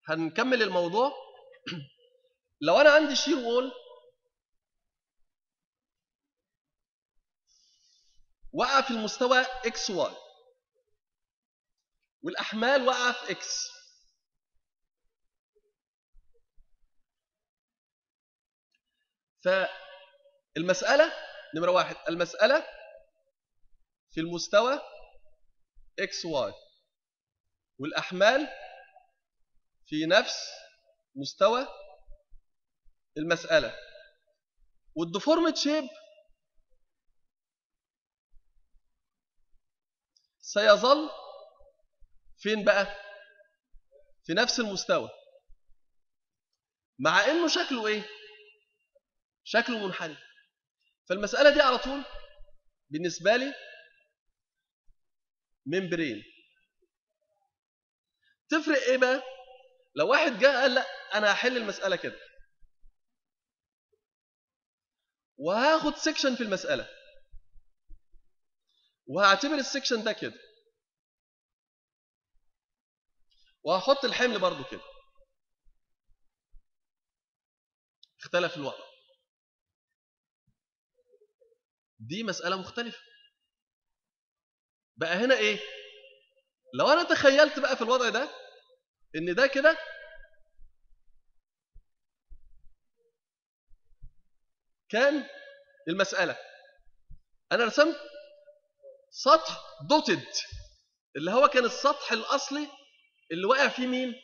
هنكمل الموضوع لو انا عندي شير وول وقع في المستوى اكس واي والاحمال واقعه في اكس فالمساله نمره واحد المساله في المستوى اكس واي والاحمال في نفس مستوى المساله والديفورمد شيب سيظل فين بقى في نفس المستوى مع انه شكله ايه شكله منحني فالمساله دي على طول بالنسبه لي ممبرين تفرق ايه بقى لو واحد جاء قال لا انا هحل المساله كده وهاخد سيكشن في المساله وهعتبر السكشن ده كده وهحط الحمل برضو كده اختلف الوضع دي مسألة مختلفة بقى هنا ايه لو انا تخيلت بقى في الوضع ده ان ده كده كان المسألة انا رسمت سطح دوتد اللي هو كان السطح الاصلي اللي واقع فيه مين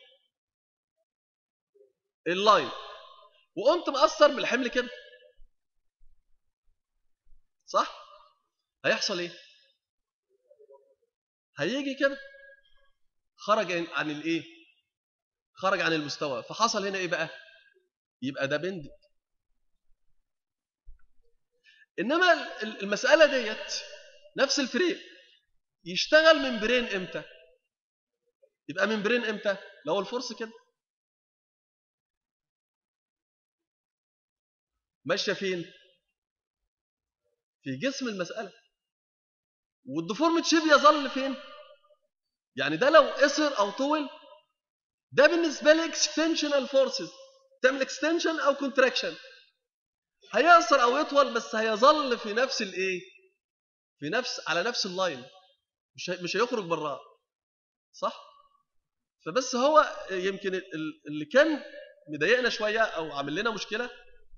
اللاين وقمت مأثر بالحمل كده صح هيحصل ايه هيجي كده خرج عن الايه خرج عن المستوى فحصل هنا ايه بقى يبقى ده بند انما المساله ديت نفس الفريق يشتغل من برين امتى يبقى من برين امتى لو الفرصه كده ماشيه فين في جسم المساله والديفورمت شيب يظل فين يعني ده لو قصر او طول ده بالنسبه لي اكستنشنال فورسز تعمل اكستنشن او كونتراكشن هيقصر او يطول بس هيظل في نفس الايه في نفس على نفس اللاين مش مش هيخرج براه صح فبس هو يمكن اللي كان مضايقنا شويه او عامل لنا مشكله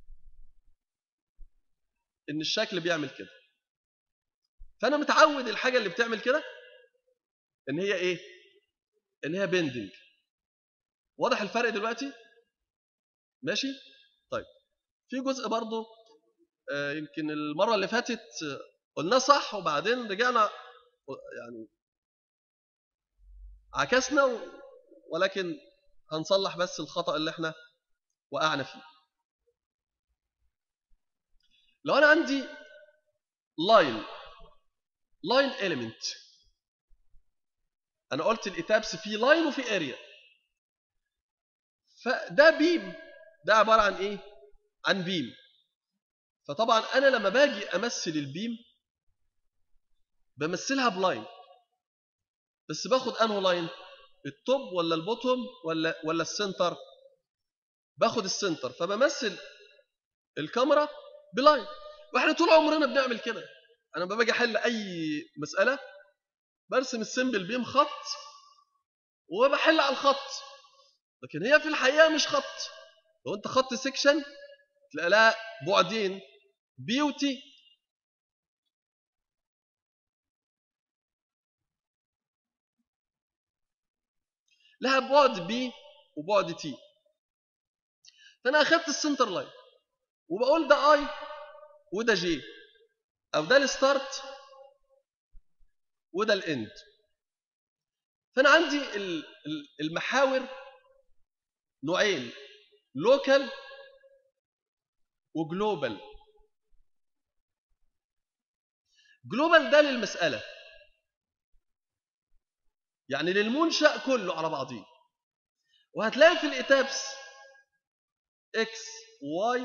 ان الشكل بيعمل كده فانا متعود الحاجه اللي بتعمل كده ان هي ايه ان هي بيندنج واضح الفرق دلوقتي ماشي طيب في جزء برضو آه يمكن المره اللي فاتت قلناه صح وبعدين رجعنا يعني عكسنا ولكن هنصلح بس الخطأ اللي احنا وقعنا فيه لو انا عندي لاين لاين element انا قلت الاتابس فيه لاين وفي اريا فده بيم ده عباره عن ايه عن بيم فطبعا انا لما باجي امثل البيم بمثلها بلاين بس باخد انه لاين التوب ولا البوتوم ولا ولا السنتر باخد السنتر فبمثل الكاميرا بلاين واحنا طول عمرنا بنعمل كده انا لما باجي احل اي مساله برسم السمبل بيم خط وبحل على الخط لكن هي في الحقيقه مش خط لو انت خط سيكشن تلاقي لها بعدين بي وتي لها بعد بي وبعد تي فانا اخدت السنتر لاين وبقول ده اي وده جي او ده الستارت وده الاند فانا عندي المحاور نوعين لوكال وجلوبال جلوبال ده للمساله يعني للمنشأ كله على بعضيه وهتلاقي في الإتابس إكس واي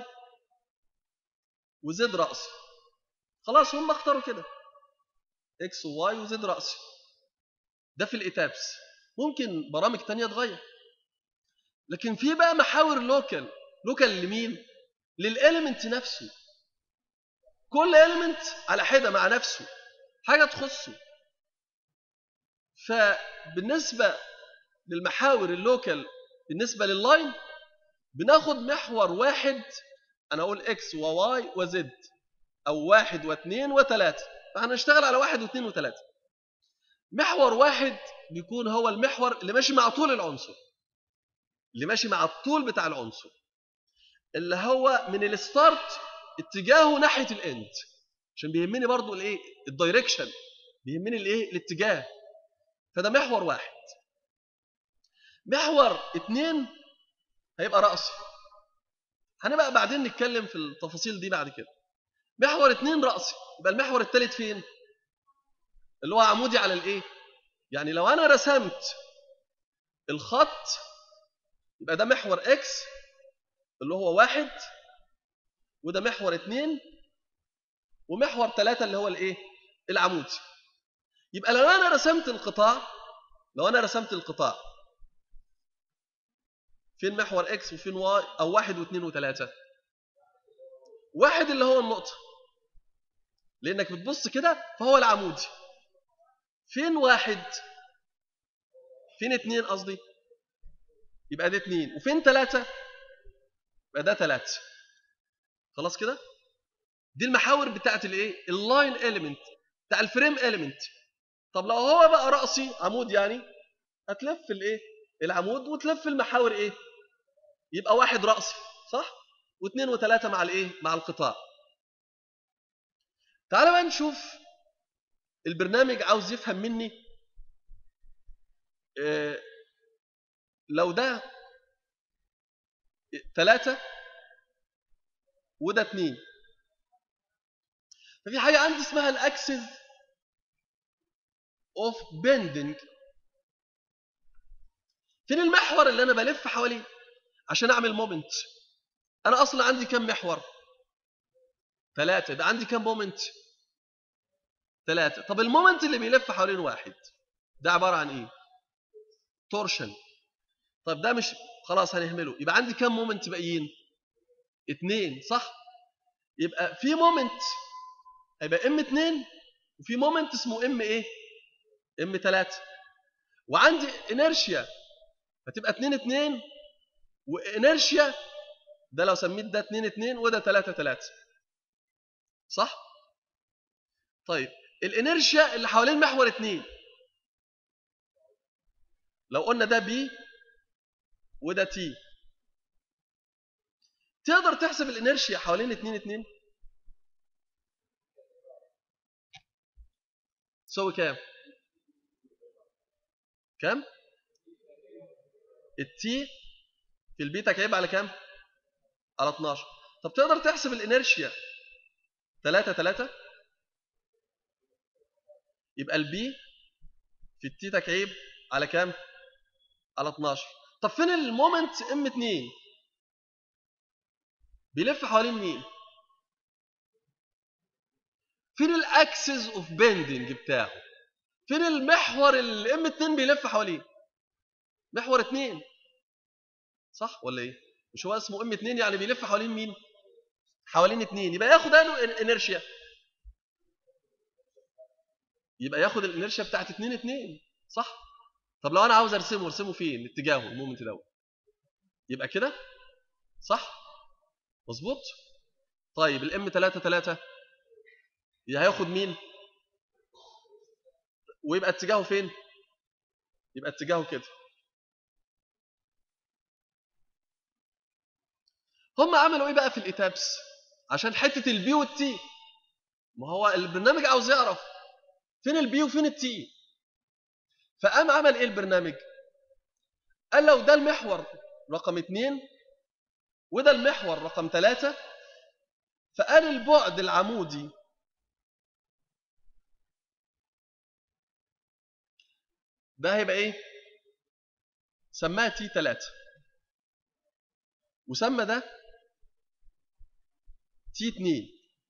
وزد رأسي خلاص هم اختاروا كده إكس وواي وزد رأسي ده في الإتابس ممكن برامج تانية تغير لكن في بقى محاور لوكال لوكال لمين للاليمنت نفسه كل اليمنت على حده مع نفسه حاجه تخصه فبالنسبه للمحاور اللوكال بالنسبه لللاين بناخد محور واحد انا اقول اكس وواي وزد او واحد واثنين وثلاثه فهنشتغل على واحد واثنين وثلاثه محور واحد بيكون هو المحور اللي ماشي مع طول العنصر اللي ماشي مع الطول بتاع العنصر اللي هو من الستارت اتجاهه ناحيه الاند عشان بيهمني برضو الايه الدايركشن بيهمني الايه الاتجاه فده محور واحد محور اتنين هيبقى رأسي هنبقى بعدين نتكلم في التفاصيل دي بعد كده محور اتنين رأسي يبقى المحور التالت فين اللي هو عمودي على الايه يعني لو انا رسمت الخط يبقى ده محور اكس اللي هو واحد وده محور اتنين ومحور ثلاثة اللي هو الايه العمود يبقى لو انا رسمت القطاع لو انا رسمت القطاع فين محور اكس وفين واي او واحد واثنين وثلاثة واحد اللي هو النقطة لانك بتبص كده فهو العمودي فين واحد فين اتنين قصدي يبقى ده اتنين وفين ثلاثة يبقى ده ثلاثة خلاص كده دي المحاور بتاعت الايه اللاين اليمنت بتاع الفريم اليمنت طب لو هو بقى رأسي عمود يعني هتلف الايه العمود وتلف المحاور ايه يبقى واحد رأسي صح واثنين وثلاثة مع الايه مع القطاع تعال بقى نشوف البرنامج عاوز يفهم مني إيه لو ده ثلاثة وده اثنين ففي حاجة عندي اسمها الاكسس اوف بيندنج فين المحور اللي انا بلف حواليه عشان اعمل مومنت انا اصلا عندي كم محور ثلاثة يبقى عندي كم مومنت ثلاثة طب المومنت اللي بيلف حوالين واحد ده عبارة عن ايه تورشن طب ده مش خلاص هنهمله يبقى عندي كم مومنت باقيين اتنين صح يبقى في مومنت هيبقى ام اتنين وفي مومنت اسمه ام ايه ام تلاتة وعندي انرشيا هتبقى اتنين اتنين وانرشيا ده لو سميت ده اتنين اتنين وده تلاتة تلاتة صح طيب الانرشيا اللي حوالين محور اتنين لو قلنا ده بي وده تي تقدر تحسب الانرشيا حوالين اتنين اتنين تساوي كام كام التي في البيتا كيبقى على كام على 12 طب تقدر تحسب الانرشيا 3 3 يبقى البي في التي تكعيب على كام على 12 طب فين المومنت ام 2 بيلف حوالين مين فين الاكسس اوف بيندنج بتاعه فين المحور اللي ام 2 بيلف حواليه محور 2 صح ولا ايه مش هو اسمه ام 2 يعني بيلف حوالين مين حوالين 2 يبقى ياخد انه انرشيا يبقى ياخد الانرشيا بتاعت 2 2 صح طب لو انا عاوز ارسمه ارسمه فين اتجاهه المومنت دوت يبقى كده صح مظبوط طيب الام 3 3 هياخد مين ويبقى اتجاهه فين يبقى اتجاهه كده هم عملوا ايه بقى في الايتابس عشان حته البي والتي ما هو البرنامج عاوز يعرف فين البي وفين التي فقام عمل ايه البرنامج قال لو ده المحور رقم اتنين وده المحور رقم ثلاثة فقال البعد العمودي ده هيبقى ايه سماها تي 3 وسمى ده تي 2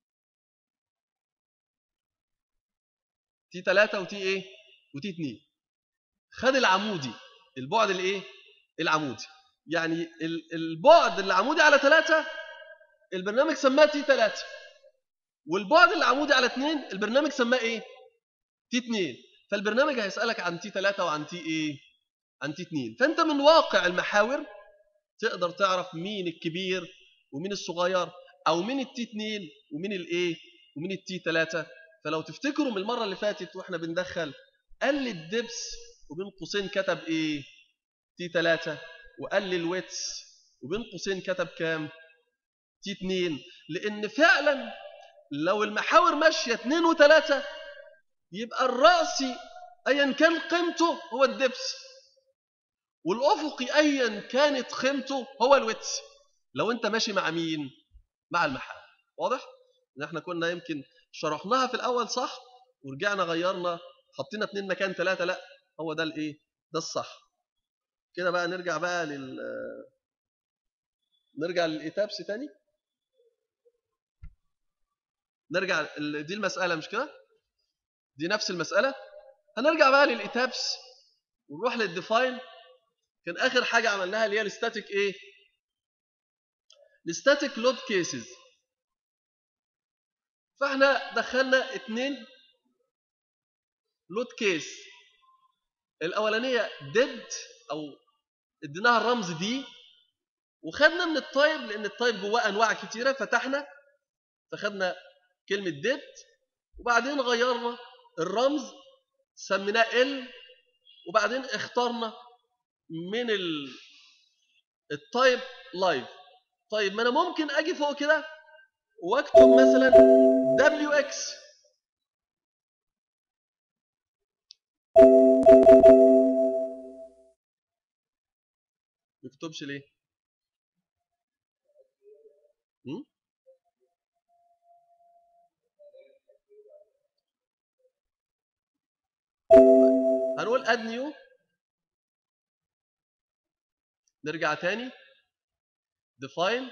تي 3 وتي ايه وتي 2 خد العمودي البعد الايه العمودي يعني البعد اللي عمودي على ثلاثة البرنامج سماه تي ثلاثة والبعد اللي عمودي على اثنين البرنامج سماه ايه تي اثنين فالبرنامج هيسألك عن تي ثلاثة وعن تي ايه عن تي اثنين فانت من واقع المحاور تقدر تعرف مين الكبير ومين الصغير او مين التي اثنين ومين الايه ومين التي ثلاثة فلو تفتكروا من المرة اللي فاتت واحنا بندخل قال لي الدبس وبين قوسين كتب ايه تي 3 وقال لي الويتس وبين قوسين كتب كام تي 2 لان فعلا لو المحاور ماشيه 2 و3 يبقى الراسي ايا كان قيمته هو الدبس والافقي ايا كانت قيمته هو الويتس لو انت ماشي مع مين مع المحاور واضح ان احنا كنا يمكن شرحناها في الاول صح ورجعنا غيرنا حطينا اثنين مكان ثلاثة لا هو ده الايه ده الصح كده بقى نرجع بقى لل نرجع للايتابس تاني نرجع دي المسألة مش كده دي نفس المسألة هنرجع بقى للايتابس ونروح للديفاين كان آخر حاجة عملناها اللي هي الستاتيك إيه؟ الستاتيك لود كيسز فاحنا دخلنا اتنين لود كيس الاولانيه ديد او اديناها الرمز دي وخدنا من التايب لان التايب جواه انواع كتيره فتحنا فخدنا كلمه ديد وبعدين غيرنا الرمز سميناه ال وبعدين اخترنا من التايب لايف طيب ما انا ممكن اجي فوق كده واكتب مثلا دبليو اكس يكتبش ليه هنقول اد نيو نرجع تاني define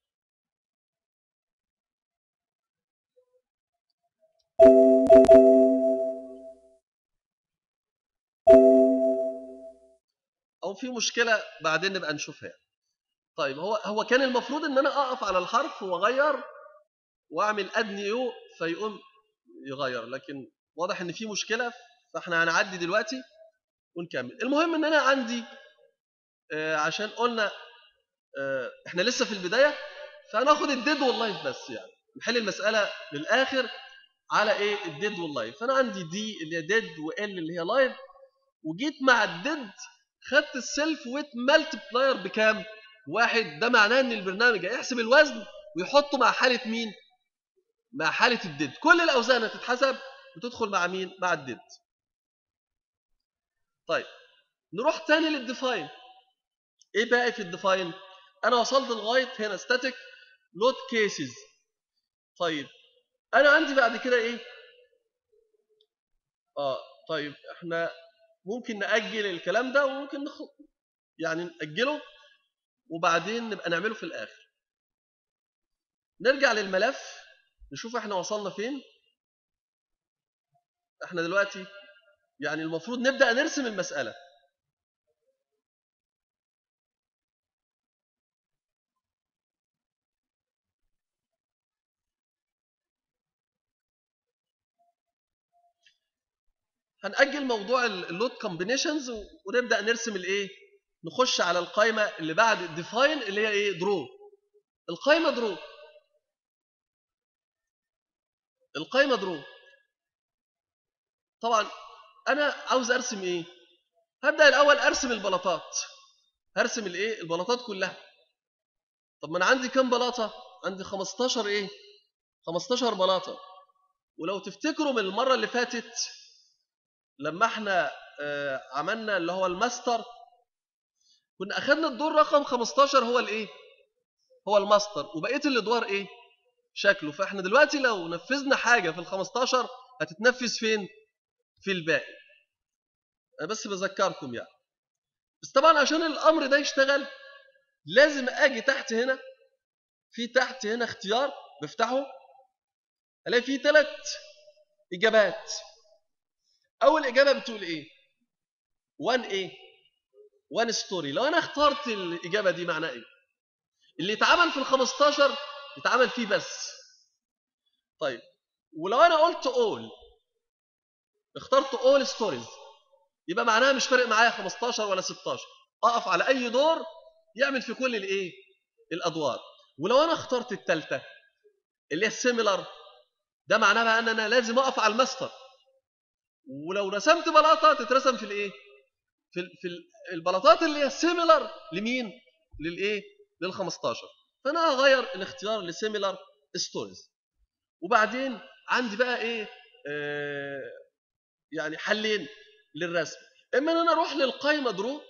او في مشكله بعدين نبقى نشوفها يعني. طيب هو هو كان المفروض ان انا اقف على الحرف واغير واعمل اد نيو فيقوم يغير لكن واضح ان في مشكله فاحنا هنعدي دلوقتي ونكمل المهم ان انا عندي آه عشان قلنا آه احنا لسه في البدايه فهناخد الديد واللايف بس يعني نحل المساله للاخر على ايه الديد واللايف فانا عندي دي اللي هي ديد وال اللي هي لايف وجيت مع الديد خدت السيلف ويت مالتبلاير بكام واحد ده معناه ان البرنامج هيحسب الوزن ويحطه مع حاله مين مع حاله الديد كل الاوزان هتتحسب وتدخل مع مين مع الديد طيب نروح تاني للديفاين ايه بقى في الديفاين انا وصلت لغايه هنا ستاتيك لود كيسز طيب انا عندي بعد كده ايه اه طيب احنا ممكن نأجل الكلام ده وممكن نخ... يعني نأجله وبعدين نبقى نعمله في الآخر نرجع للملف نشوف احنا وصلنا فين احنا دلوقتي يعني المفروض نبدأ نرسم المسألة هنأجل موضوع اللود كومبينيشنز ونبدأ نرسم الايه نخش على القائمة اللي بعد ديفاين اللي هي ايه درو القائمة درو القائمة درو طبعا انا عاوز ارسم ايه هبدأ الاول ارسم البلاطات هرسم الايه البلاطات كلها طب ما انا عندي كام بلاطة عندي 15 ايه 15 بلاطة ولو تفتكروا من المرة اللي فاتت لما احنا اه عملنا اللي هو الماستر كنا اخذنا الدور رقم 15 هو الايه هو الماستر وبقيه الادوار ايه شكله فاحنا دلوقتي لو نفذنا حاجه في ال 15 هتتنفذ فين في الباقي انا بس بذكركم يعني بس طبعا عشان الامر ده يشتغل لازم اجي تحت هنا في تحت هنا اختيار بفتحه الاقي فيه ثلاث اجابات اول اجابه بتقول ايه 1 ايه وان ستوري لو انا اخترت الاجابه دي معناه ايه اللي اتعمل في ال 15 اتعمل فيه بس طيب ولو انا قلت اول اخترت اول ستوريز يبقى معناها مش فارق معايا 15 ولا 16 اقف على اي دور يعمل في كل الايه الادوار ولو انا اخترت الثالثه اللي هي السيميلر ده معناه بقى ان انا لازم اقف على الماستر ولو رسمت بلاطه تترسم في الايه في في البلاطات اللي هي سيميلر لمين للايه لل 15 فانا هغير الاختيار لسيميلر ستوريز وبعدين عندي بقى ايه آه يعني حلين للرسم اما ان انا اروح للقائمه درو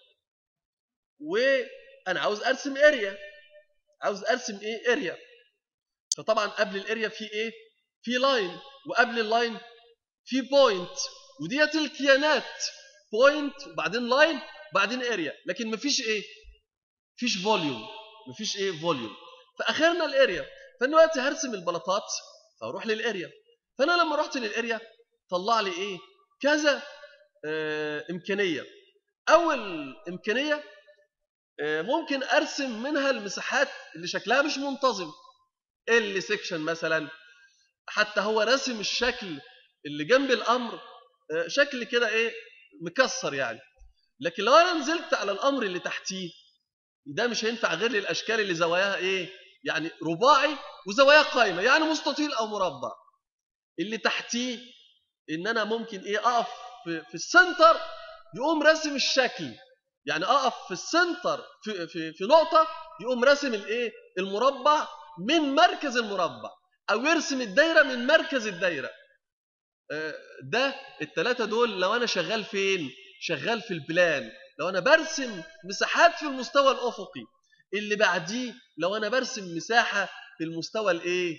وانا عاوز ارسم اريا عاوز ارسم ايه اريا فطبعا قبل الاريا في ايه في لاين وقبل اللاين في بوينت وديت الكيانات بوينت وبعدين لاين وبعدين اريا لكن مفيش ايه مفيش فوليوم مفيش ايه فوليوم فاخرنا الاريا فانا دلوقتي هرسم البلاطات فاروح للاريا فانا لما رحت للاريا طلع لي ايه كذا آه امكانيه اول امكانيه آه ممكن ارسم منها المساحات اللي شكلها مش منتظم ال سيكشن مثلا حتى هو رسم الشكل اللي جنب الامر آه شكل كده ايه مكسر يعني لكن لو انا نزلت على الامر اللي تحتيه ده مش هينفع غير للاشكال اللي زواياها ايه يعني رباعي وزوايا قايمه يعني مستطيل او مربع اللي تحتيه ان انا ممكن ايه اقف في, في السنتر يقوم راسم الشكل يعني اقف في السنتر في, في, في نقطه يقوم راسم الايه المربع من مركز المربع او يرسم الدايره من مركز الدايره ده الثلاثه دول لو انا شغال فين شغال في البلان لو انا برسم مساحات في المستوى الافقي اللي بعديه لو انا برسم مساحه في المستوى الايه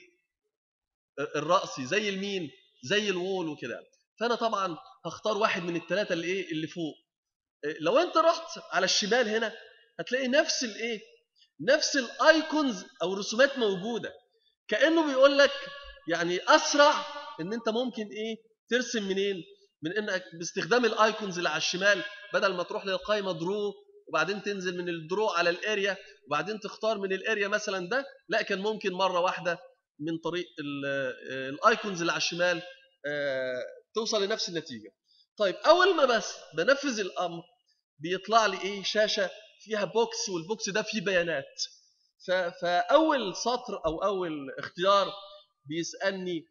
الراسي زي المين زي الوول وكده فانا طبعا هختار واحد من الثلاثه اللي ايه اللي فوق لو انت رحت على الشمال هنا هتلاقي نفس الايه نفس الايكونز او الرسومات موجوده كانه بيقول لك يعني اسرع ان انت ممكن ايه ترسم منين من انك باستخدام الايكونز اللي على الشمال بدل ما تروح للقائمه درو وبعدين تنزل من الدرو على الاريا وبعدين تختار من الاريا مثلا ده لا كان ممكن مره واحده من طريق الايكونز اللي على الشمال توصل لنفس النتيجه طيب اول ما بس بنفذ الامر بيطلع لي ايه شاشه فيها بوكس والبوكس ده فيه بيانات فاول سطر او اول اختيار بيسالني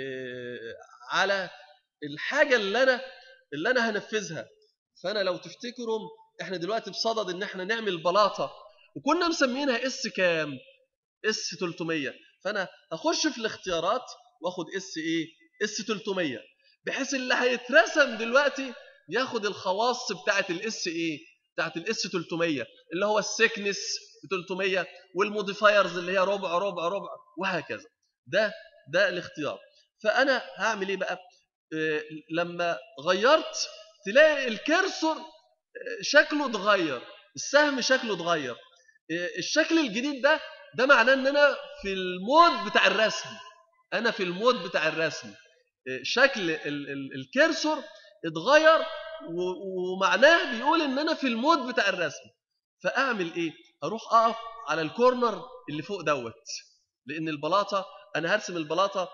على الحاجه اللي انا اللي انا هنفذها فانا لو تفتكروا احنا دلوقتي بصدد ان احنا نعمل بلاطه وكنا مسمينها اس كام اس 300 فانا هخش في الاختيارات واخد اس ايه اس 300 بحيث اللي هيترسم دلوقتي ياخد الخواص بتاعه الاس ايه بتاعه الاس 300 اللي هو السكنس 300 والموديفايرز اللي هي ربع ربع ربع وهكذا ده ده الاختيار فانا هعمل ايه بقى إيه لما غيرت تلاقي الكرسور شكله اتغير السهم شكله اتغير إيه الشكل الجديد ده ده معناه ان انا في المود بتاع الرسم انا في المود بتاع الرسم إيه شكل ال ال الكرسور اتغير ومعناه بيقول ان انا في المود بتاع الرسم فاعمل ايه اروح اقف على الكورنر اللي فوق دوت لان البلاطه انا هرسم البلاطه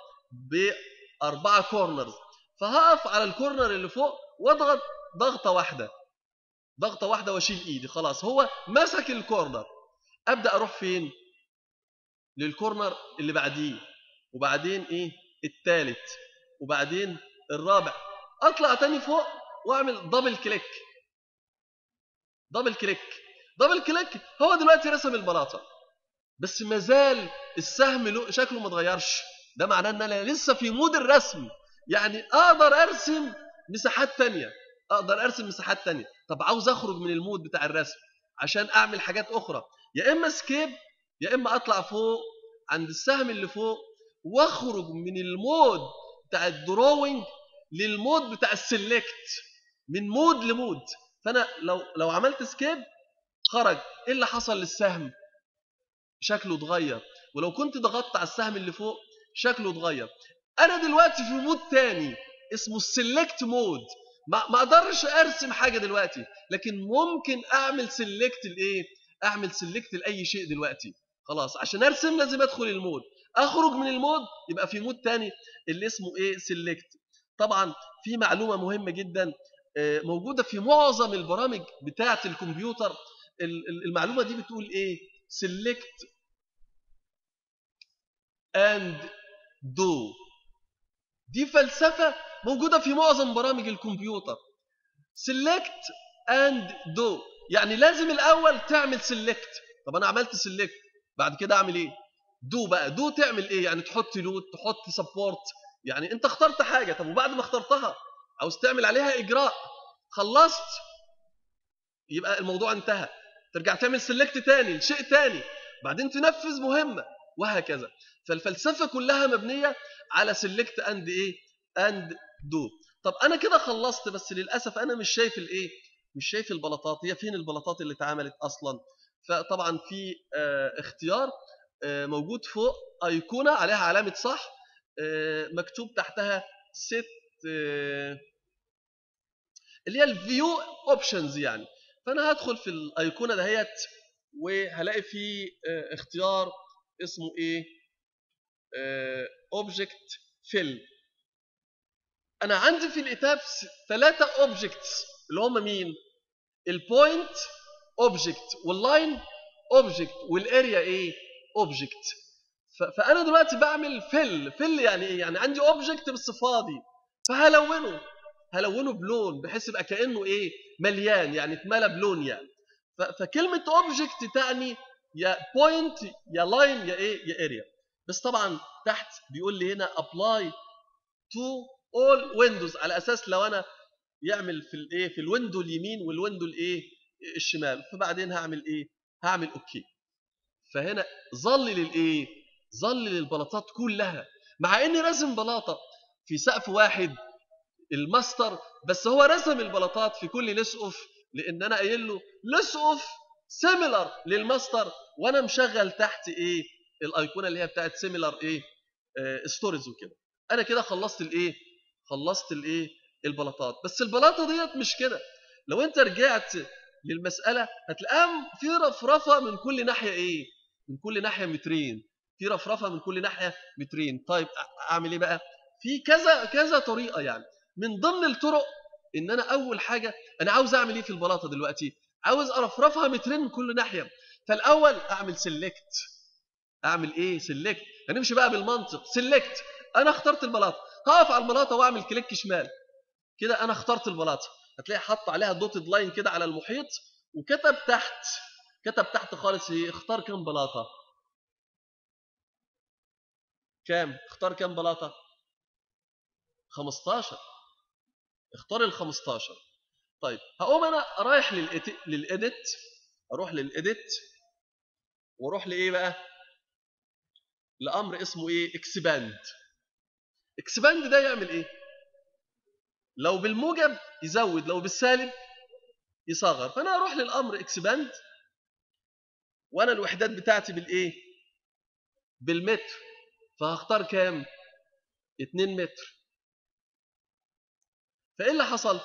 باربعه كورنرز فهقف على الكورنر اللي فوق واضغط ضغطه واحده ضغطه واحده واشيل ايدي خلاص هو مسك الكورنر ابدا اروح فين للكورنر اللي بعديه وبعدين ايه الثالث وبعدين الرابع اطلع تاني فوق واعمل دبل كليك دبل كليك دبل كليك هو دلوقتي رسم البلاطه بس ما زال السهم شكله ما اتغيرش ده معناه ان انا لسه في مود الرسم يعني اقدر ارسم مساحات تانية اقدر ارسم مساحات تانية طب عاوز اخرج من المود بتاع الرسم عشان اعمل حاجات اخرى يا اما سكيب يا اما اطلع فوق عند السهم اللي فوق واخرج من المود بتاع الدروينج للمود بتاع السلكت من مود لمود فانا لو لو عملت سكيب خرج ايه اللي حصل للسهم شكله اتغير ولو كنت ضغطت على السهم اللي فوق شكله اتغير انا دلوقتي في مود تاني اسمه السلكت مود ما ما اقدرش ارسم حاجه دلوقتي لكن ممكن اعمل سيلكت لايه اعمل سيلكت لاي شيء دلوقتي خلاص عشان ارسم لازم ادخل المود اخرج من المود يبقى في مود تاني اللي اسمه ايه سيلكت طبعا في معلومه مهمه جدا آه، موجوده في معظم البرامج بتاعه الكمبيوتر المعلومه دي بتقول ايه سيلكت اند دو دي فلسفه موجوده في معظم برامج الكمبيوتر سيلكت اند دو يعني لازم الاول تعمل سيلكت طب انا عملت سيلكت بعد كده اعمل ايه دو بقى دو تعمل ايه يعني تحط لود تحط سبورت يعني انت اخترت حاجه طب وبعد ما اخترتها عاوز تعمل عليها اجراء خلصت يبقى الموضوع انتهى ترجع تعمل سيلكت تاني لشيء تاني بعدين تنفذ مهمه وهكذا فالفلسفه كلها مبنيه على سيلكت اند ايه اند دو طب انا كده خلصت بس للاسف انا مش شايف الايه مش شايف البلاطات هي فين البلاطات اللي اتعملت اصلا فطبعا في اه اختيار اه موجود فوق ايقونه عليها علامه صح اه مكتوب تحتها ست اللي هي الفيو اوبشنز يعني فانا هدخل في الايقونه دهيت وهلاقي في اختيار اسمه ايه اوبجكت فيل انا عندي في الاتاب ثلاثه اوبجكتس اللي هم مين البوينت اوبجكت واللاين اوبجكت والاريا ايه اوبجكت فانا دلوقتي بعمل فيل فيل يعني ايه يعني عندي اوبجكت بس فاضي فهلونه هلونه بلون بحيث يبقى كانه ايه مليان يعني اتملى بلون يعني فكلمه اوبجكت تعني يا بوينت يا لاين يا ايه يا اريا بس طبعا تحت بيقول لي هنا ابلاي تو اول ويندوز على اساس لو انا يعمل في الايه في الويندو اليمين والويندو الايه الشمال فبعدين هعمل ايه هعمل اوكي فهنا ظل للايه ظل للبلاطات كلها مع اني راسم بلاطه في سقف واحد الماستر بس هو رسم البلاطات في كل لسقف لان انا قايل له لسقف سيميلر للماستر وانا مشغل تحت ايه الايقونه اللي هي بتاعت سيميلر ايه آه ستوريز وكده انا كده خلصت الايه خلصت الايه البلاطات بس البلاطه ديت مش كده لو انت رجعت للمساله هتلاقيها في رفرفه من كل ناحيه ايه من كل ناحيه مترين في رفرفه من كل ناحيه مترين طيب اعمل ايه بقى في كذا كذا طريقه يعني من ضمن الطرق ان انا اول حاجه انا عاوز اعمل ايه في البلاطه دلوقتي عاوز ارفرفها مترين من كل ناحيه فالاول اعمل سيلكت اعمل ايه سيلكت هنمشي بقى بالمنطق سيلكت انا اخترت البلاطه هقف على البلاطه واعمل كليك شمال كده انا اخترت البلاطه هتلاقي حط عليها دوتد لاين كده على المحيط وكتب تحت كتب تحت خالص ايه اختار كام بلاطه كام اختار كام بلاطه 15 اختار ال 15 طيب هقوم انا رايح للإديت اروح للإديت واروح لايه بقى لامر اسمه ايه اكسباند اكسباند ده يعمل ايه لو بالموجب يزود لو بالسالب يصغر فانا اروح للامر اكسباند وانا الوحدات بتاعتي بالايه بالمتر فهختار كام 2 متر فايه اللي حصل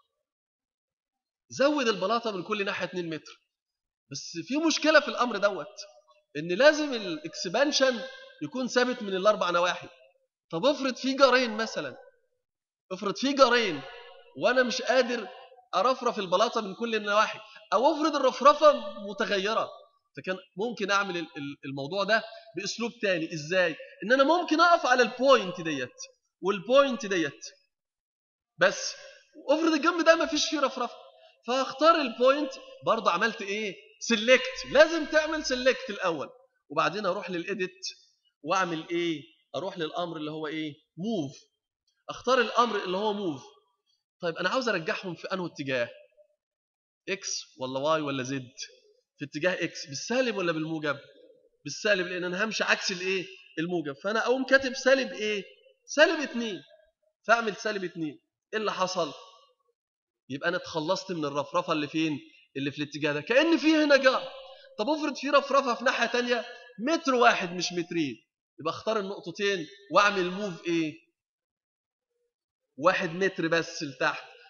زود البلاطه من كل ناحيه 2 متر بس في مشكله في الامر دوت ان لازم الاكسبانشن يكون ثابت من الاربع نواحي طب افرض في جارين مثلا افرض في جارين وانا مش قادر ارفرف البلاطه من كل النواحي او افرض الرفرفه متغيره فكان ممكن اعمل الموضوع ده باسلوب تاني ازاي ان انا ممكن اقف على البوينت ديت والبوينت ديت بس افرض الجنب ده ما فيش فيه رفرفه فاختار البوينت برضه عملت ايه سيلكت لازم تعمل سيلكت الاول وبعدين اروح للإديت واعمل ايه اروح للامر اللي هو ايه موف اختار الامر اللي هو موف طيب انا عاوز ارجعهم في انه اتجاه اكس ولا واي ولا زد في اتجاه اكس بالسالب ولا بالموجب بالسالب لان انا همشي عكس الايه الموجب فانا اقوم كاتب سالب ايه سالب 2 فاعمل سالب 2 ايه اللي حصل يبقى انا اتخلصت من الرفرفه اللي فين اللي في الاتجاه ده كان في هنا جار طب افرض في رفرفه في ناحيه ثانيه متر واحد مش مترين يبقى اختار النقطتين واعمل موف ايه واحد متر بس لتحت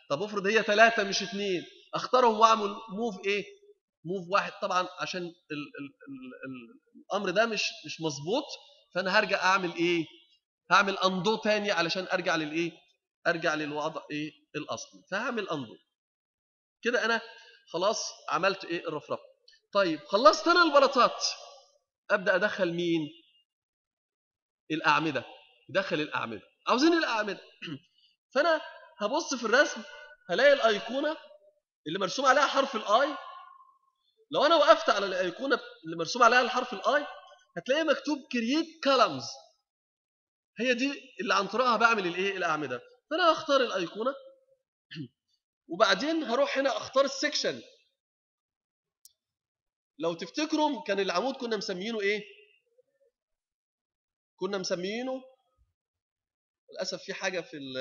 طب افرض هي ثلاثة مش اثنين اختارهم واعمل موف ايه موف واحد طبعا عشان ال ال ال ال الامر ده مش مش مظبوط فانا هرجع اعمل ايه هعمل اندو تاني علشان ارجع للايه ارجع للوضع ايه الاصلي فهعمل اندو كده انا خلاص عملت ايه الرفرفه طيب خلصت انا البلاطات ابدا ادخل مين الاعمده دخل الاعمده عاوزين الاعمده فانا هبص في الرسم هلاقي الايقونه اللي مرسوم عليها حرف الاي لو انا وقفت على الايقونه اللي مرسوم عليها الحرف الاي هتلاقي مكتوب كرييت كولمز هي دي اللي عن طريقها بعمل الايه الاعمده فانا هختار الايقونه وبعدين هروح هنا اختار السكشن لو تفتكروا كان العمود كنا مسميينه ايه كنا مسميينه للاسف في حاجه في ال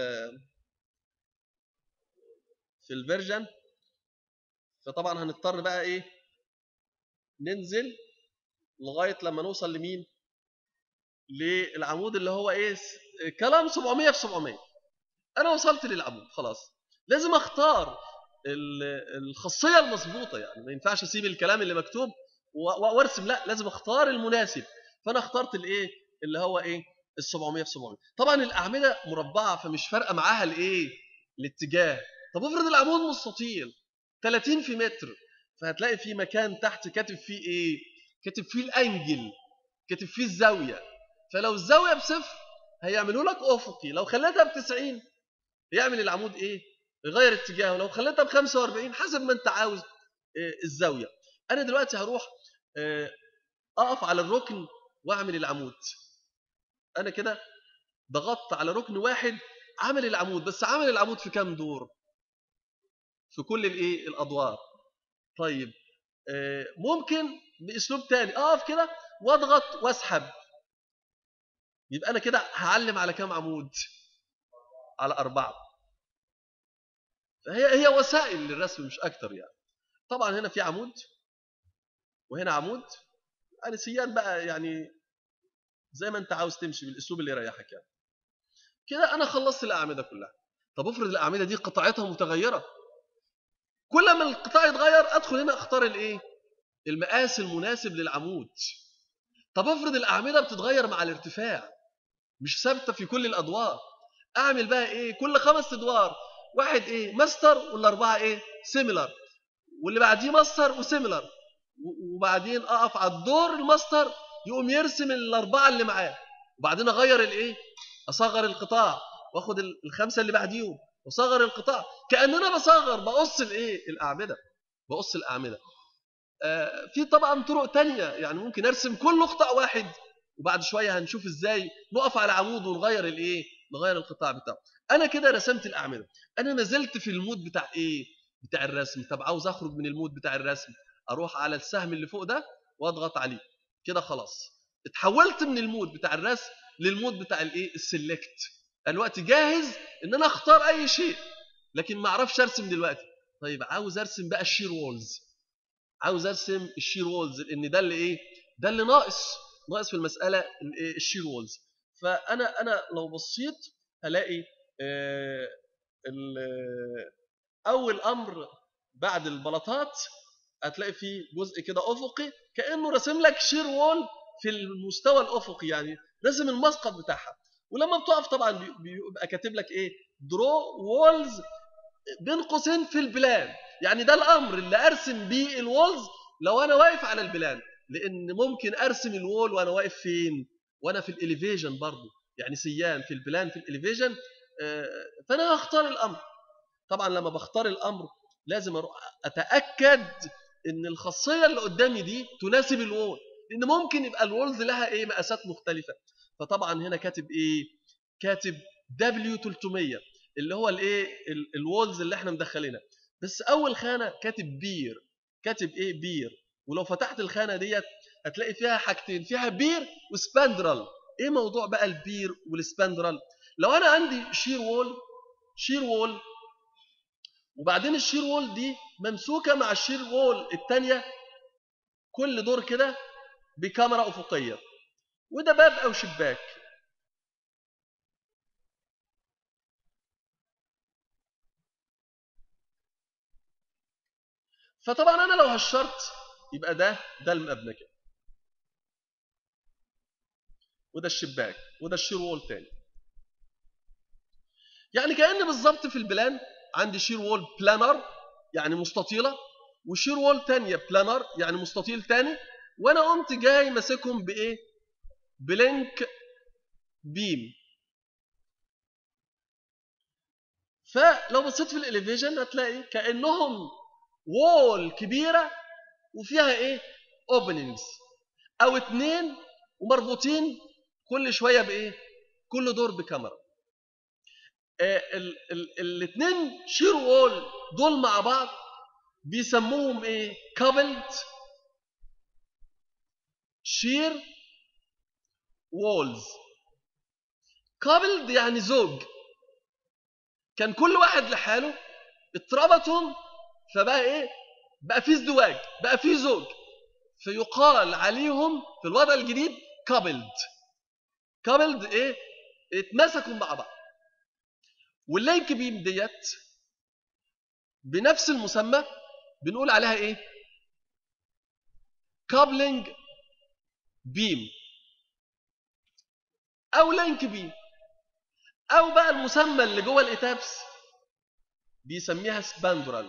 في الفيرجن فطبعا هنضطر بقى ايه ننزل لغايه لما نوصل لمين للعمود اللي هو ايه كلام 700 في 700 انا وصلت للعمود خلاص لازم اختار الخاصيه المظبوطه يعني ما ينفعش اسيب الكلام اللي مكتوب وارسم لا لازم اختار المناسب فانا اخترت الايه اللي هو ايه ال 700 في 700 طبعا الاعمده مربعه فمش فارقه معاها الايه الاتجاه طب افرض العمود مستطيل 30 في متر فهتلاقي في مكان تحت كاتب فيه ايه كاتب فيه الانجل كاتب فيه الزاويه فلو الزاويه بصفر هيعملوا لك افقي لو خليتها ب 90 يعمل العمود ايه يغير اتجاهه لو خليتها ب 45 حسب ما انت عاوز إيه الزاويه انا دلوقتي هروح إيه اقف على الركن واعمل العمود انا كده ضغطت على ركن واحد عمل العمود بس عمل العمود في كام دور في كل الايه الادوار طيب إيه ممكن باسلوب تاني اقف كده واضغط واسحب يبقى انا كده هعلم على كام عمود على اربعه هي هي وسائل للرسم مش اكتر يعني طبعا هنا في عمود وهنا عمود يعني سيان بقى يعني زي ما انت عاوز تمشي بالاسلوب اللي يريحك يعني كده انا خلصت الاعمده كلها طب افرض الاعمده دي قطعتها متغيره كل ما القطاع يتغير ادخل هنا اختار الايه المقاس المناسب للعمود طب افرض الاعمده بتتغير مع الارتفاع مش ثابته في كل الادوار اعمل بقى ايه كل خمس ادوار واحد ايه ماستر والاربعه ايه سيميلر واللي بعديه ماستر وسيميلر وبعدين اقف على الدور الماستر يقوم يرسم الاربعه اللي معاه وبعدين اغير الايه اصغر القطاع واخد الخمسه اللي بعديهم واصغر القطاع كان انا بصغر بقص الايه الاعمده بقص الاعمده آه في طبعا طرق تانية يعني ممكن ارسم كل قطاع واحد وبعد شويه هنشوف ازاي نقف على عمود ونغير الايه نغير القطاع بتاعه انا كده رسمت الاعمده انا ما زلت في المود بتاع ايه بتاع الرسم طب عاوز اخرج من المود بتاع الرسم اروح على السهم اللي فوق ده واضغط عليه كده خلاص اتحولت من المود بتاع الرسم للمود بتاع الايه السلكت الوقت جاهز ان انا اختار اي شيء لكن ما اعرفش ارسم دلوقتي طيب عاوز ارسم بقى الشير وولز عاوز ارسم الشير وولز لان ده اللي ايه ده اللي ناقص ناقص في المساله الشير وولز فانا انا لو بصيت هلاقي آه اول امر بعد البلاطات هتلاقي فيه جزء كده افقي كانه راسم لك شير وول في المستوى الافقي يعني رسم المسقط بتاعها ولما بتقف طبعا بيبقى كاتب لك ايه درو وولز بين قوسين في البلان يعني ده الامر اللي ارسم بيه الوولز لو انا واقف على البلان لان ممكن ارسم الوول وانا واقف فين وانا في الاليفيجن برضه يعني سيان في البلان في الاليفيجن فانا هختار الامر طبعا لما بختار الامر لازم اروح اتاكد ان الخاصيه اللي قدامي دي تناسب الوول لان ممكن يبقى الوولز لها ايه مقاسات مختلفه فطبعا هنا كاتب ايه كاتب دبليو 300 اللي هو الايه الوولز اللي احنا مدخلينها بس اول خانه كاتب بير كاتب ايه بير ولو فتحت الخانه ديت هتلاقي فيها حاجتين فيها بير وسباندرال ايه موضوع بقى البير والسباندرال لو انا عندي شير وول شير وول وبعدين الشير وول دي ممسوكه مع الشير وول الثانيه كل دور كده بكاميرا افقيه وده باب او شباك فطبعا انا لو هشرت يبقى ده ده المبنى كده وده الشباك وده الشير وول تاني يعني كأن بالظبط في البلان عندي شير وول بلانر يعني مستطيلة وشير وول تانية بلانر يعني مستطيل تاني وانا قمت جاي ماسكهم بايه بلينك بيم فلو بصيت في الاليفيشن هتلاقي كانهم وول كبيره وفيها ايه اوبننجز او اتنين ومربوطين كل شويه بايه كل دور بكاميرا آه الاثنين شير وول دول مع بعض بيسموهم ايه كابلد شير وولز كابلد يعني زوج كان كل واحد لحاله اتربطهم فبقى ايه بقى في ازدواج بقى في زوج فيقال عليهم في الوضع الجديد كابلد كابلد ايه اتمسكوا مع بعض واللينك بيم ديت بنفس المسمى بنقول عليها ايه كابلنج بيم او لينك بيم او بقى المسمى اللي جوه الاتابس بيسميها سباندرال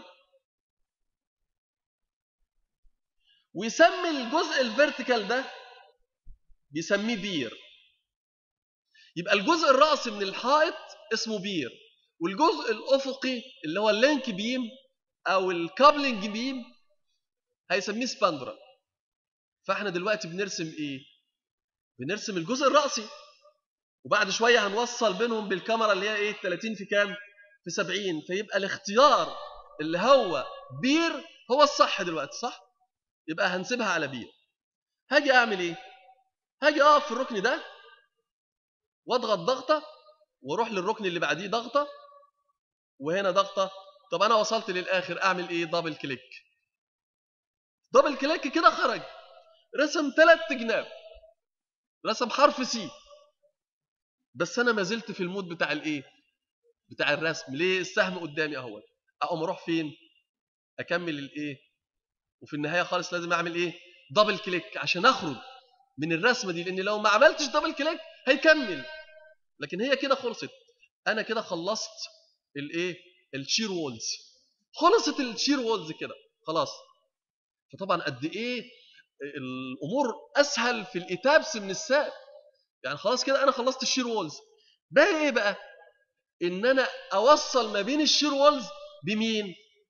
ويسمي الجزء الفيرتيكال ده بيسميه بير يبقى الجزء الرأسي من الحائط اسمه بير والجزء الأفقي اللي هو اللينك بيم أو الكابلنج بيم هيسميه سباندرال فاحنا دلوقتي بنرسم ايه بنرسم الجزء الرأسي وبعد شوية هنوصل بينهم بالكاميرا اللي هي ايه 30 في كام في 70 فيبقى الاختيار اللي هو بير هو الصح دلوقتي صح يبقى هنسيبها على بير هاجي اعمل ايه هاجي اقف في الركن ده واضغط ضغطه واروح للركن اللي بعديه ضغطه وهنا ضغطه طب انا وصلت للاخر اعمل ايه دبل كليك دبل كليك كده خرج رسم ثلاث جناب رسم حرف سي بس انا ما زلت في المود بتاع الايه بتاع الرسم ليه السهم قدامي اهو اقوم اروح فين اكمل الايه وفي النهايه خالص لازم اعمل ايه دبل كليك عشان اخرج من الرسمه دي لان لو ما عملتش دبل كليك هيكمل لكن هي كده خلصت انا كده خلصت الايه الشير وولز خلصت الشير وولز كده خلاص فطبعا قد ايه الامور اسهل في الاتابس من الساب يعني خلاص كده انا خلصت الشير وولز باقي ايه بقى ان انا اوصل ما بين الشير وولز بمين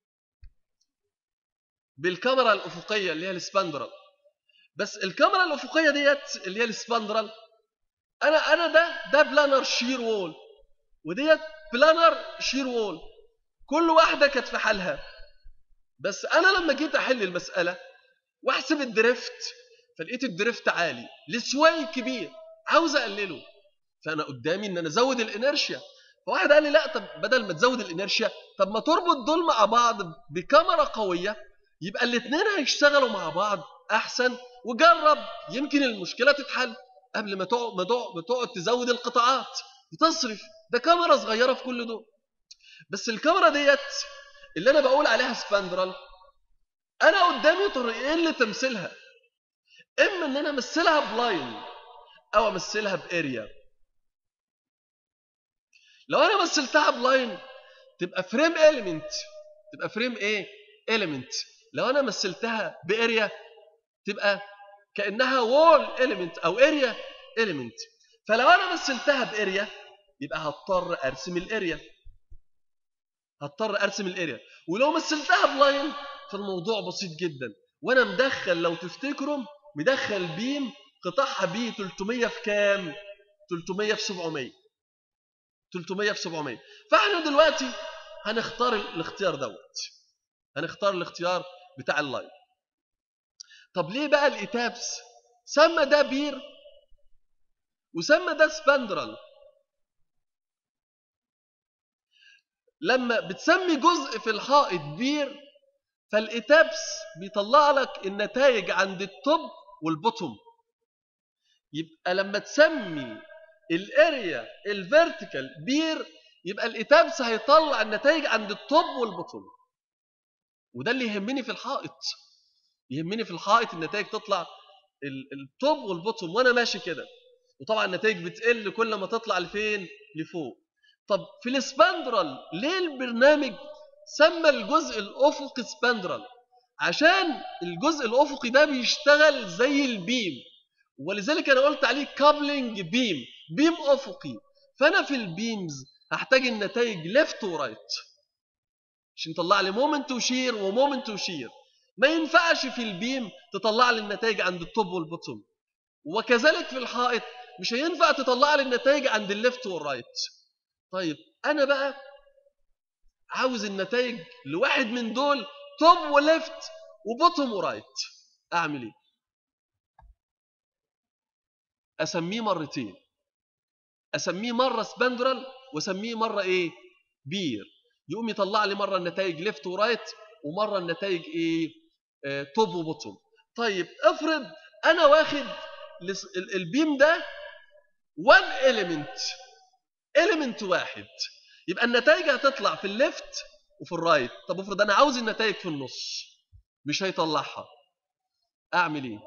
بالكاميرا الافقيه اللي هي السباندرال بس الكاميرا الافقيه ديت اللي هي السباندرال انا انا ده ده بلانر شير وول وديت بلانر شير وول كل واحده كانت في حالها بس انا لما جيت احل المساله واحسب الدريفت فلقيت الدريفت عالي لسواي كبير عاوز اقلله فانا قدامي ان انا ازود الانرشيا فواحد قال لي لا طب بدل ما تزود الانرشيا طب ما تربط دول مع بعض بكاميرا قويه يبقى الاثنين هيشتغلوا مع بعض احسن وجرب يمكن المشكله تتحل قبل ما تقعد ما تقعد تزود القطاعات وتصرف ده كاميرا صغيره في كل دول بس الكاميرا ديت اللي انا بقول عليها سباندرال انا قدامي طريقين لتمثيلها اما ان انا امثلها بلاين او امثلها باريا لو انا مثلتها بلاين تبقى فريم اليمنت تبقى فريم ايه اليمنت لو انا مثلتها باريا تبقى كانها وول اليمنت او اريا اليمنت فلو انا مثلتها باريا يبقى هضطر ارسم الاريا هضطر ارسم الاريا ولو مثلتها بلاين فالموضوع بسيط جدا وانا مدخل لو تفتكروا مدخل بيم قطعها بي 300 في كام 300 في 700 300 في 700 فاحنا دلوقتي هنختار الاختيار دوت هنختار الاختيار بتاع اللاين طب ليه بقى الاتابس سمى ده بير وسمى ده سباندرال لما بتسمي جزء في الحائط بير فالإتابس بيطلع لك النتائج عند التوب والبوتوم يبقى لما تسمي الاريا الفيرتيكال بير يبقى الإتابس هيطلع النتائج عند التوب والبوتوم وده اللي يهمني في الحائط يهمني في الحائط النتائج تطلع التوب والبوتوم وانا ماشي كده وطبعا النتائج بتقل كل ما تطلع لفين لفوق طب في السباندرال ليه البرنامج سمى الجزء الافقي سباندرال عشان الجزء الافقي ده بيشتغل زي البيم ولذلك انا قلت عليه كابلنج بيم بيم افقي فانا في البيمز هحتاج النتائج ليفت ورايت عشان يطلع لي مومنت وشير ومومنت وشير ما ينفعش في البيم تطلع لي النتائج عند التوب والبوتوم وكذلك في الحائط مش هينفع تطلع لي النتائج عند الليفت والرايت طيب انا بقى عاوز النتائج لواحد من دول توب وليفت وبوتوم ورايت اعمل ايه اسميه مرتين اسميه مره سبندرال واسميه مره ايه بير يقوم يطلع لي مره النتائج ليفت ورايت ومره النتائج ايه آه توب وبوتوم طيب افرض انا واخد البيم ده one element element واحد يبقى النتائج هتطلع في الليفت وفي الرايت طب افرض انا عاوز النتائج في النص مش هيطلعها اعمل ايه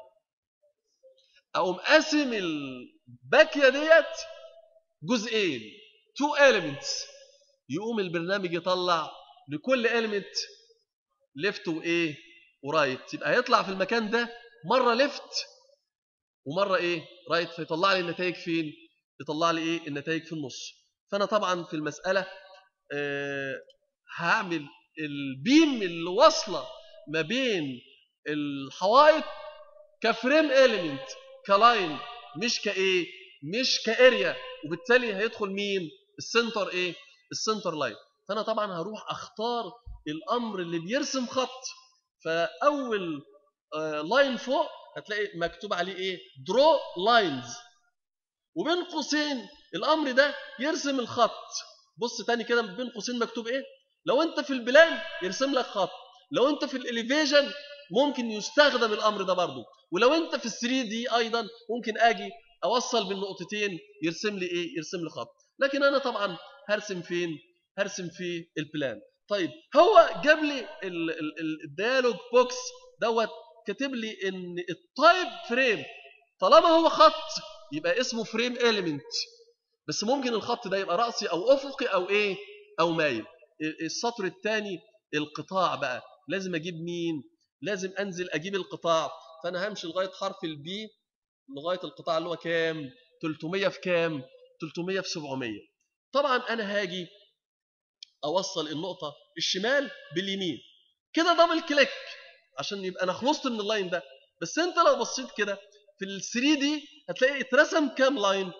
اقوم قاسم الباكيه ديت جزئين تو elements يقوم البرنامج يطلع لكل element ليفت وايه ورايت يبقى هيطلع في المكان ده مره ليفت ومره ايه رايت فيطلع لي النتائج فين يطلع لي ايه النتائج في النص فانا طبعا في المساله آه هعمل البيم اللي واصله ما بين الحوائط كفريم اليمنت كلاين مش كايه مش كاريا وبالتالي هيدخل مين السنتر ايه السنتر لاين فانا طبعا هروح اختار الامر اللي بيرسم خط فاول آه لاين فوق هتلاقي مكتوب عليه ايه درو لاينز وبين قوسين الامر ده يرسم الخط بص تاني كده بين قوسين مكتوب ايه لو انت في البلان يرسم لك خط لو انت في الاليفيجن ممكن يستخدم الامر ده برضه ولو انت في ال 3 دي ايضا ممكن اجي اوصل بين نقطتين يرسم لي ايه يرسم لي خط لكن انا طبعا هرسم فين هرسم في البلان طيب هو جاب لي الديالوج بوكس دوت كاتب لي ان التايب فريم طالما هو خط يبقى اسمه فريم اليمنت بس ممكن الخط ده يبقى راسي او افقي او ايه او مايل السطر الثاني القطاع بقى لازم اجيب مين لازم انزل اجيب القطاع فانا همشي لغايه حرف البي لغايه القطاع اللي هو كام 300 في كام 300 في 700 طبعا انا هاجي اوصل النقطه الشمال باليمين كده دبل كليك عشان يبقى انا خلصت من اللاين ده بس انت لو بصيت كده في ال 3 دي هتلاقي اترسم كام لاين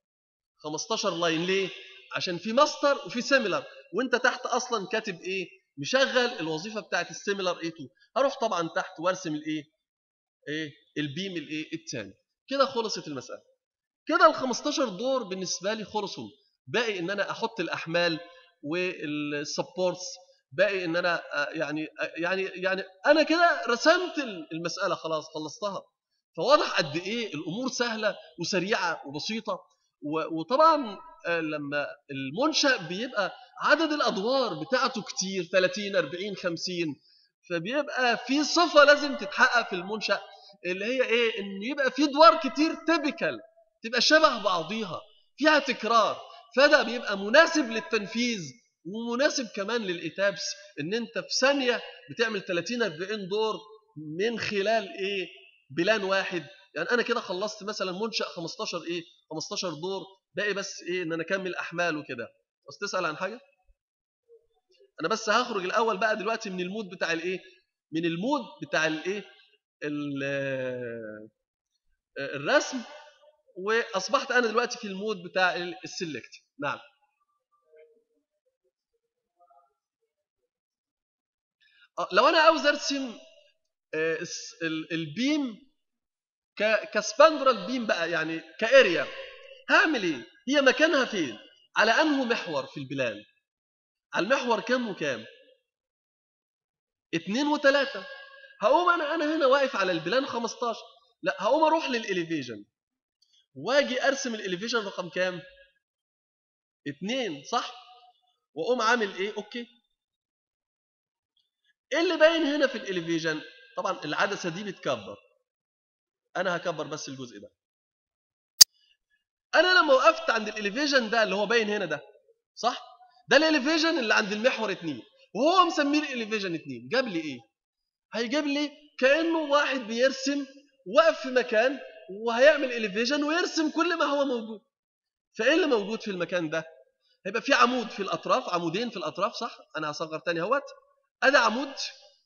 15 لاين ليه عشان في ماستر وفي سيميلر وانت تحت اصلا كاتب ايه مشغل الوظيفه بتاعت السيميلر اي 2 هروح طبعا تحت وارسم الايه ايه البيم الايه الثاني كده خلصت المساله كده ال 15 دور بالنسبه لي خلصوا باقي ان انا احط الاحمال والسبورتس باقي ان انا يعني يعني يعني انا كده رسمت المساله خلاص خلصتها فواضح قد ايه الامور سهله وسريعه وبسيطه وطبعا لما المنشا بيبقى عدد الادوار بتاعته كتير 30 40 50 فبيبقى في صفه لازم تتحقق في المنشا اللي هي ايه ان يبقى في ادوار كتير تيبيكال تبقى شبه بعضيها فيها تكرار فده بيبقى مناسب للتنفيذ ومناسب كمان للإتابس ان انت في ثانيه بتعمل 30 40 دور من خلال ايه بلان واحد يعني انا كده خلصت مثلا منشا 15 ايه 15 دور باقي بس ايه ان انا اكمل احمال وكده بس تسال عن حاجه انا بس هخرج الاول بقى دلوقتي من المود بتاع الايه من المود بتاع الايه الرسم واصبحت انا دلوقتي في المود بتاع السلكت نعم لو انا عاوز ارسم البيم كسباندرال بيم بقى يعني كاريا هعمل ايه هي مكانها فين على انه محور في البلان على المحور كام وكام اتنين وتلاتة هقوم انا انا هنا واقف على البلان 15 لا هقوم اروح للاليفيجن واجي ارسم الاليفيجن رقم كام اتنين صح واقوم عامل ايه اوكي ايه اللي باين هنا في الاليفيجن طبعا العدسه دي بتكبر انا هكبر بس الجزء ده انا لما وقفت عند الاليفيجن ده اللي هو باين هنا ده صح ده الاليفيجن اللي عند المحور 2 وهو مسميه الاليفيجن 2 جاب لي ايه هيجيب لي كانه واحد بيرسم واقف في مكان وهيعمل اليفيجن ويرسم كل ما هو موجود فايه اللي موجود في المكان ده هيبقى في عمود في الاطراف عمودين في الاطراف صح انا هصغر تاني اهوت ادي عمود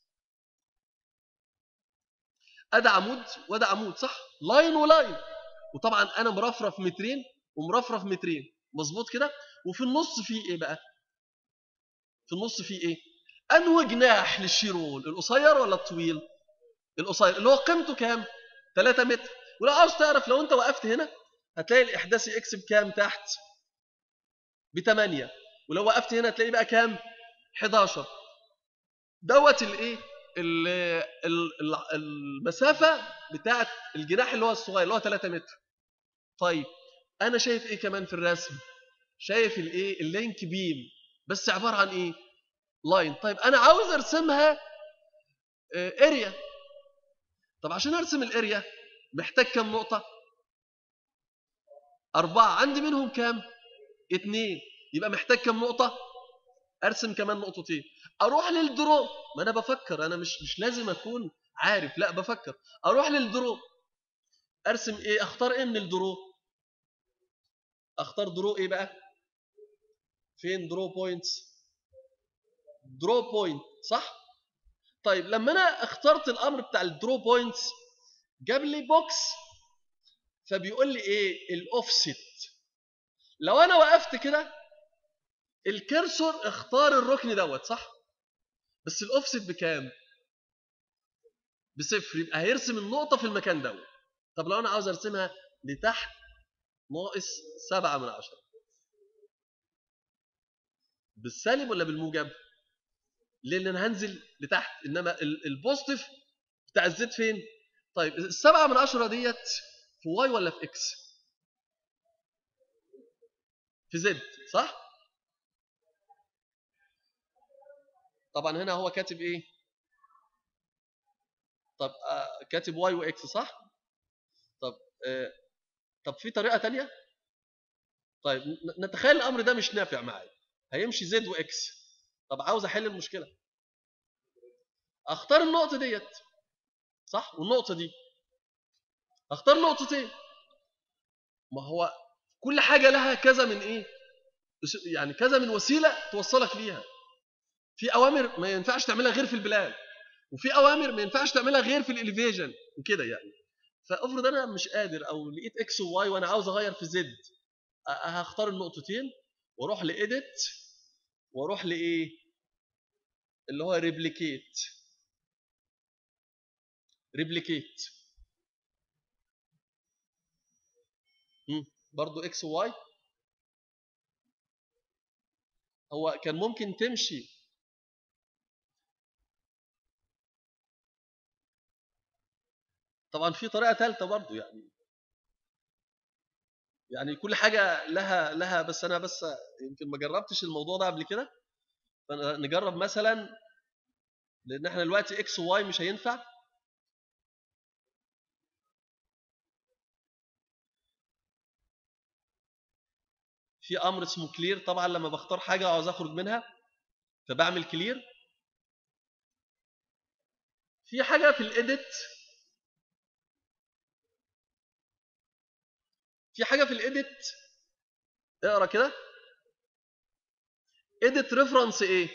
ادي عمود وده عمود صح لاين ولاين وطبعا انا مرفرف مترين ومرفرف مترين مظبوط كده وفي النص في ايه بقى في النص في ايه انه جناح للشيرول القصير ولا الطويل القصير اللي هو قيمته كام 3 متر ولو عاوز تعرف لو انت وقفت هنا هتلاقي الاحداثي اكس بكام تحت ب 8 ولو وقفت هنا هتلاقي بقى كام 11 دوت الايه المسافه بتاعت الجناح اللي هو الصغير اللي هو 3 متر طيب انا شايف ايه كمان في الرسم شايف الايه اللينك بيم بس عباره عن ايه لاين طيب انا عاوز ارسمها اريا آه، طب عشان ارسم الاريا محتاج كم نقطه أربعة عندي منهم كام اثنين يبقى محتاج كم نقطة أرسم كمان نقطتين أروح للدرو ما أنا بفكر أنا مش مش لازم أكون عارف لا بفكر أروح للدرو أرسم إيه أختار إيه من الدرو أختار درو إيه بقى فين درو بوينتس درو بوينت صح طيب لما أنا اخترت الأمر بتاع الدرو بوينتس جاب لي بوكس فبيقول لي ايه الاوفست لو انا وقفت كده الكرسور اختار الركن دوت صح بس الاوفست بكام بصفر يبقى هيرسم النقطه في المكان دوت طب لو انا عاوز ارسمها لتحت ناقص سبعة من عشرة بالسالب ولا بالموجب لان انا هنزل لتحت انما البوزيتيف بتاع الزيت فين طيب السبعة من عشرة ديت في واي ولا في اكس في زد صح طبعا هنا هو كاتب ايه طب آه كاتب واي واكس صح طب آه طب في طريقه ثانيه طيب نتخيل الامر ده مش نافع معايا هيمشي زد واكس طب عاوز احل المشكله اختار النقطه ديت صح والنقطه دي اختار نقطتين ما هو كل حاجة لها كذا من إيه يعني كذا من وسيلة توصلك ليها في أوامر ما ينفعش تعملها غير في البلاد وفي أوامر ما ينفعش تعملها غير في الإليفيجن وكده يعني فافرض أنا مش قادر أو لقيت إكس وواي وأنا عاوز أغير في زد هختار النقطتين واروح لإيديت واروح لإيه اللي هو ريبليكيت ريبليكيت برضو اكس وواي هو كان ممكن تمشي طبعا في طريقه ثالثه برضو يعني يعني كل حاجه لها لها بس انا بس يمكن ما جربتش الموضوع ده قبل كده فنجرب مثلا لان احنا دلوقتي اكس وواي مش هينفع في امر اسمه كلير طبعا لما بختار حاجه عاوز اخرج منها فبعمل كلير في حاجه في الايديت في حاجه في الايديت اقرا كده ايديت ريفرنس ايه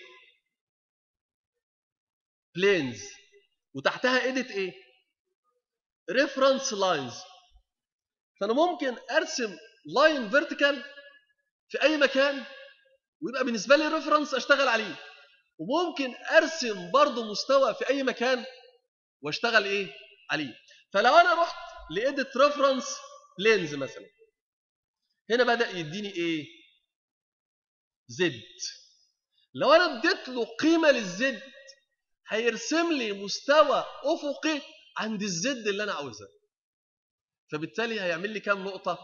بلينز وتحتها ايديت ايه ريفرنس لاينز فانا ممكن ارسم لاين فيرتيكال في اي مكان ويبقى بالنسبه لي ريفرنس اشتغل عليه وممكن ارسم برضه مستوى في اي مكان واشتغل ايه عليه فلو انا رحت لايديت ريفرنس بلينز مثلا هنا بدا يديني ايه زد لو انا اديت له قيمه للزد هيرسم لي مستوى افقي عند الزد اللي انا عاوزها فبالتالي هيعمل لي كام نقطه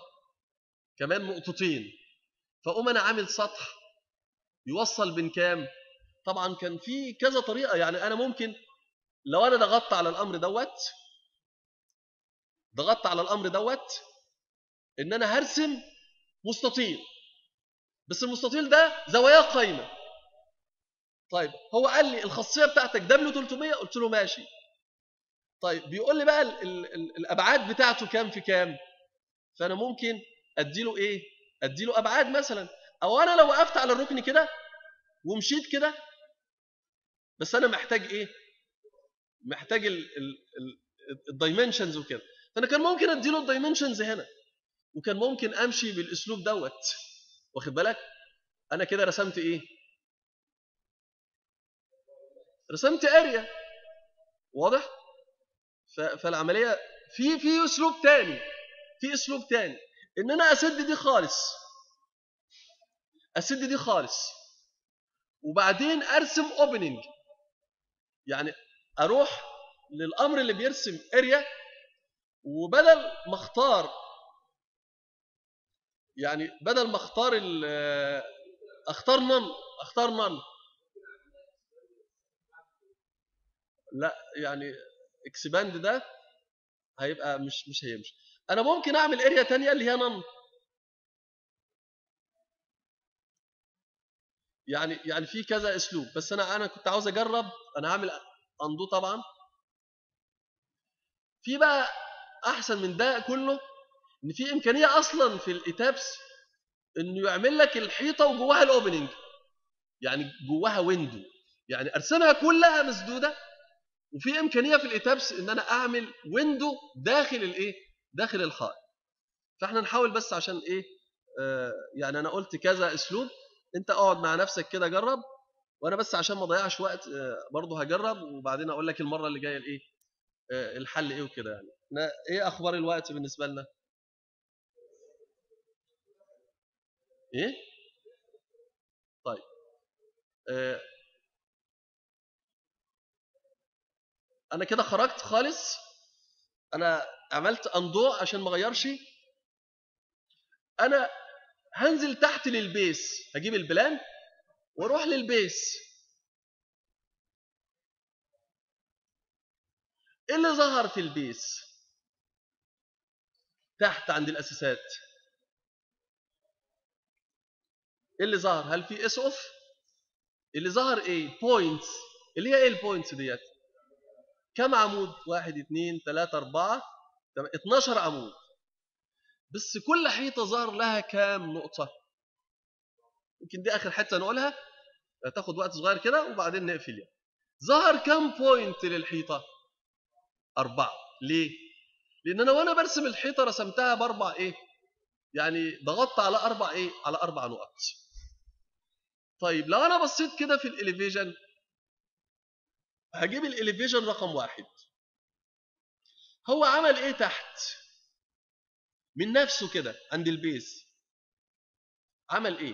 كمان نقطتين فأقوم أنا عامل سطح يوصل بين كام طبعا كان في كذا طريقه يعني انا ممكن لو انا ضغطت على الامر دوت ضغطت على الامر دوت ان انا هرسم مستطيل بس المستطيل ده زواياه قايمه طيب هو قال لي الخاصيه بتاعتك دبليو 300 قلت له ماشي طيب بيقول لي بقى ال ال ال الابعاد بتاعته كام في كام فانا ممكن اديله ايه اديله ابعاد مثلا او انا لو وقفت على الركن كده ومشيت كده بس انا محتاج ايه محتاج الدايمنشنز وكده فانا كان ممكن اديله الدايمنشنز هنا وكان ممكن امشي بالاسلوب دوت واخد بالك انا كده رسمت ايه رسمت اريا واضح فالعمليه في في اسلوب تاني في اسلوب تاني ان انا اسد دي خالص اسد دي خالص وبعدين ارسم اوبننج يعني اروح للامر اللي بيرسم اريا وبدل ما اختار يعني بدل ما اختار اختار نن اختار نن لا يعني اكسباند ده هيبقى مش مش هيمشي انا ممكن اعمل اريا تانية اللي هي نن يعني يعني في كذا اسلوب بس انا انا كنت عاوز اجرب انا هعمل اندو طبعا في بقى احسن من ده كله ان في امكانيه اصلا في الايتابس انه يعمل لك الحيطه وجواها الاوبننج يعني جواها ويندو يعني ارسمها كلها مسدوده وفي امكانيه في الايتابس ان انا اعمل ويندو داخل الايه داخل الخائط فاحنا نحاول بس عشان ايه آه يعني انا قلت كذا اسلوب انت اقعد مع نفسك كده جرب وانا بس عشان ما اضيعش وقت آه برضه هجرب وبعدين اقول لك المره اللي جايه الايه آه الحل ايه وكده يعني ايه اخبار الوقت بالنسبه لنا ايه طيب آه انا كده خرجت خالص انا عملت اندو عشان ما اغيرش انا هنزل تحت للبيس هجيب البلان واروح للبيس ايه اللي ظهر في البيس تحت عند الاساسات ايه اللي ظهر هل في اس اوف اللي ظهر ايه بوينتس اللي هي ايه البوينتس ديت كم عمود واحد اثنين ثلاثة أربعة 12 عمود بس كل حيطة ظهر لها كام نقطة يمكن دي آخر حتة نقولها تاخد وقت صغير كده وبعدين نقفل يعني. ظهر كم بوينت للحيطة أربعة ليه لأن أنا وأنا برسم الحيطة رسمتها بأربع إيه يعني ضغطت على أربع إيه على أربع نقط طيب لو أنا بصيت كده في الإليفيجن هجيب الإليفيجن رقم واحد هو عمل إيه تحت من نفسه كده عند البيز عمل إيه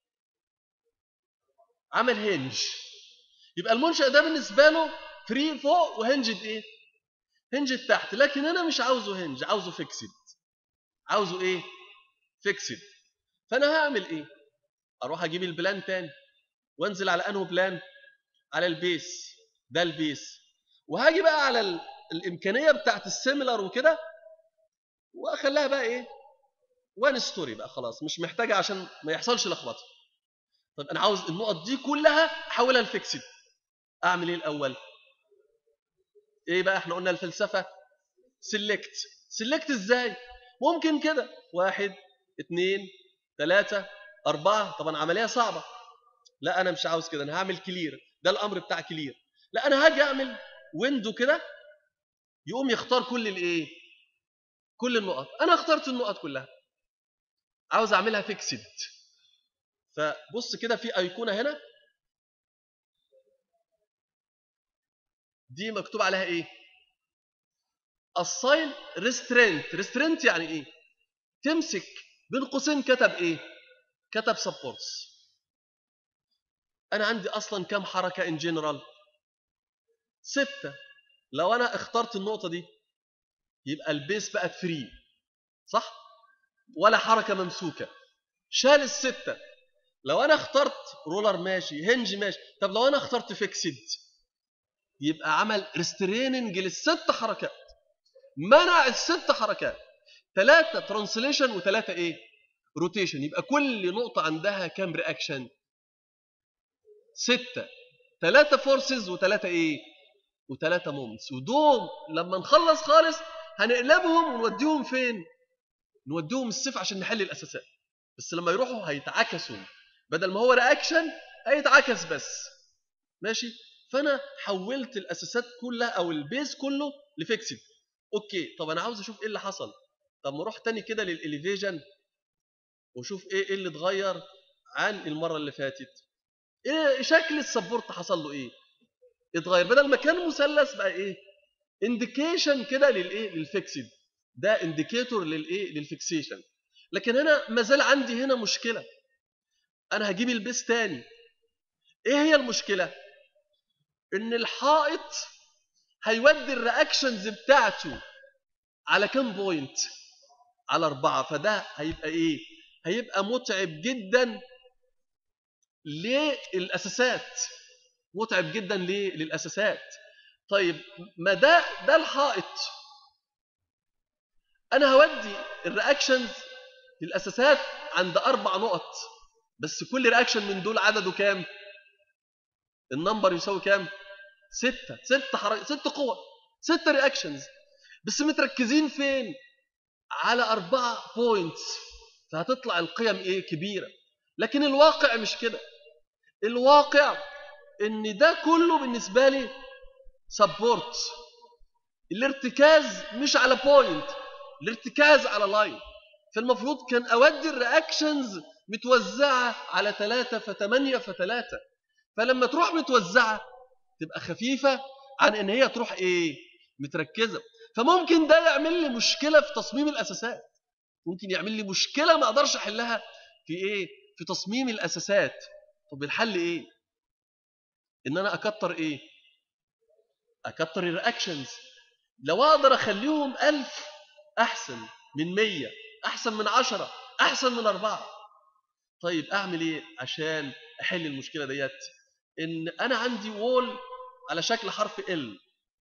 عمل هنج يبقى المنشأ ده بالنسبة له فري فوق وهنجد إيه هنجد تحت لكن أنا مش عاوزه هنج عاوزه فيكسد عاوزه إيه فيكسد فأنا هعمل إيه أروح أجيب البلان تاني وانزل على أنه بلان على البيس ده البيس وهاجي بقى على ال... الامكانيه بتاعت السيميلر وكده واخليها بقى ايه وان ستوري بقى خلاص مش محتاجه عشان ما يحصلش لخبطه طب انا عاوز النقط دي كلها احولها لفيكسد اعمل ايه الاول ايه بقى احنا قلنا الفلسفه سيلكت سيلكت ازاي ممكن كده واحد اثنين ثلاثة أربعة طبعا عملية صعبة لا أنا مش عاوز كده أنا هعمل كلير ده الأمر بتاع كلير لا انا هاجي اعمل ويندو كده يقوم يختار كل الايه كل النقط انا اخترت النقط كلها عاوز اعملها فيكسد فبص كده في ايقونه هنا دي مكتوب عليها ايه الساين ريسترينت ريسترينت يعني ايه تمسك بين قوسين كتب ايه كتب سبورتس انا عندي اصلا كم حركه ان جنرال ستة لو أنا اخترت النقطة دي يبقى البيس بقت فري صح؟ ولا حركة ممسوكة شال الستة لو انا اخترت رولر ماشي هنج ماشي طب لو انا اخترت فيكسد يبقى عمل ريستريننج للست حركات منع الست حركات ثلاثة ترانسليشن وثلاثة ايه روتيشن يبقى كل نقطة عندها كام رياكشن ستة ثلاثة فورسز وثلاثة ايه وثلاثة مومنتس ودوم لما نخلص خالص هنقلبهم ونوديهم فين نوديهم الصفر عشان نحل الاساسات بس لما يروحوا هيتعكسوا بدل ما هو رياكشن هيتعكس بس ماشي فانا حولت الاساسات كلها او البيز كله لفيكسد اوكي طب انا عاوز اشوف ايه اللي حصل طب نروح تاني كده للاليفيجن وشوف ايه ايه اللي اتغير عن المره اللي فاتت ايه شكل السبورت حصل له ايه اتغير بدل ما كان مثلث بقى ايه انديكيشن كده للايه للفيكسد ده انديكيتور للايه للفيكسيشن لكن انا ما زال عندي هنا مشكله انا هجيب البيس تاني ايه هي المشكله ان الحائط هيودي الرياكشنز بتاعته على كام بوينت على أربعة فده هيبقى إيه هيبقى متعب جدا للأساسات متعب جدا ليه للأساسات طيب ما ده ده الحائط أنا هودي الرياكشنز للأساسات عند أربع نقط بس كل رياكشن من دول عدده كام النمبر يساوي كام ستة ست حركة ست قوة ست رياكشنز بس متركزين فين على أربعة بوينتس فهتطلع القيم إيه كبيرة لكن الواقع مش كده الواقع إن ده كله بالنسبة لي سبورت الارتكاز مش على بوينت الارتكاز على لاين فالمفروض كان أودي الرياكشنز متوزعة على ثلاثة فثمانية فثلاثة فلما تروح متوزعة تبقى خفيفة عن ان هي تروح ايه متركزة فممكن ده يعمل لي مشكلة في تصميم الأساسات ممكن يعمل لي مشكلة ما أقدرش أحلها في إيه في تصميم الأساسات طب الحل إيه إن أنا أكتر إيه أكتر الرياكشنز لو أقدر أخليهم ألف أحسن من مية أحسن من عشرة أحسن من أربعة طيب أعمل إيه عشان أحل المشكلة ديت إن أنا عندي وول على شكل حرف ال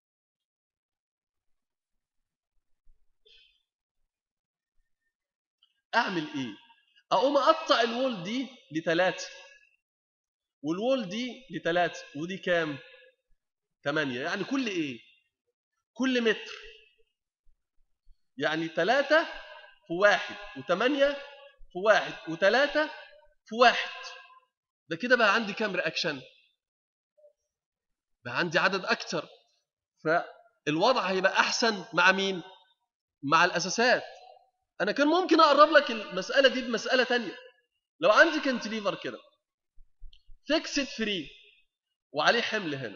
اعمل ايه اقوم اقطع الوول دي لثلاثة والوول دي لثلاثة ودي كام ثمانية يعني كل ايه كل متر يعني ثلاثة في واحد وثمانية في واحد وثلاثة في واحد ده كده بقى عندي كام رياكشن بقى عندي عدد أكتر فالوضع هيبقى أحسن مع مين مع الأساسات أنا كان ممكن أقرب لك المسألة دي بمسألة تانية لو عندي كنتليفر كده فيكسد فري وعليه حمل هنا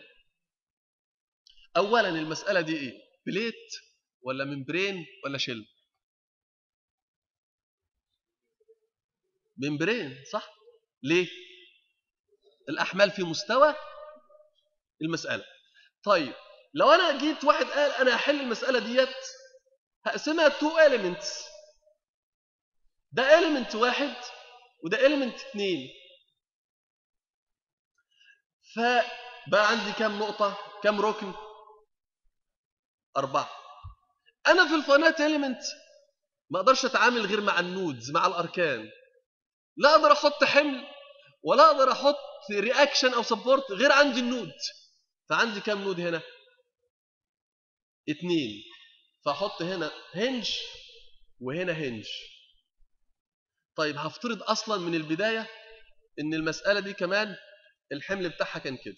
أولا المسألة دي إيه بليت ولا ممبرين ولا شل ممبرين صح ليه الأحمال في مستوى المسألة طيب لو أنا جيت واحد قال أنا هحل المسألة ديت هقسمها تو elements ده element واحد وده element اتنين فبقى عندي كام نقطة كام ركن أربعة أنا في الفانات element ما أقدرش أتعامل غير مع النودز مع الأركان لا أقدر أحط حمل ولا أقدر أحط رياكشن أو سبورت غير عندي النود فعندي كام نود هنا اتنين فأحط هنا هنج وهنا هنج طيب هفترض أصلا من البداية إن المسألة دي كمان الحمل بتاعها كان كده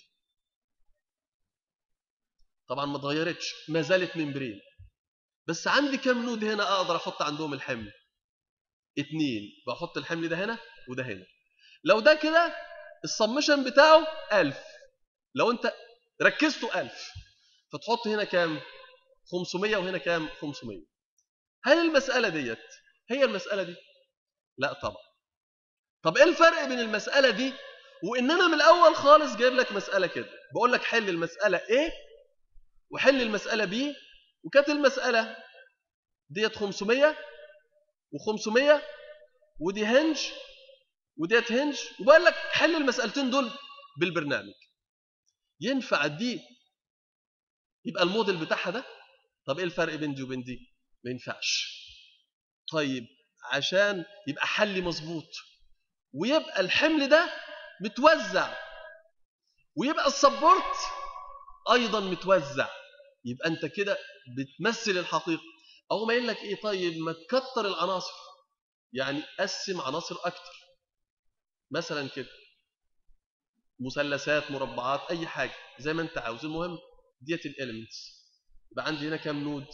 طبعا ما اتغيرتش ما زالت ممبرين بس عندي كام نود هنا أقدر أحط عندهم الحمل اتنين بحط الحمل ده هنا وده هنا لو ده كده السمشن بتاعه ألف لو أنت ركزته ألف فتحط هنا كام 500 وهنا كام 500 هل المسألة ديت هي المسألة دي لا طبعا طب ايه الفرق بين المسألة دي وان انا من الاول خالص جايب لك مسألة كده بقول لك حل المسألة ايه وحل المسألة بي وكانت المسألة ديت 500 و500 ودي هنج وديت هنج وبقول لك حل المسألتين دول بالبرنامج ينفع دي يبقى الموديل بتاعها ده طب ايه الفرق بين دي وبين دي ما ينفعش طيب عشان يبقى حلي مظبوط ويبقى الحمل ده متوزع ويبقى السبورت ايضا متوزع يبقى انت كده بتمثل الحقيقه او ما يقول لك ايه طيب ما تكتر العناصر يعني قسم عناصر اكتر مثلا كده مثلثات مربعات اي حاجه زي ما انت عاوز المهم ديت الاليمنتس يبقى عندي هنا كام نود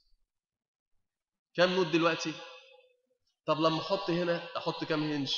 كام نود دلوقتي طب لما احط هنا احط كام هنج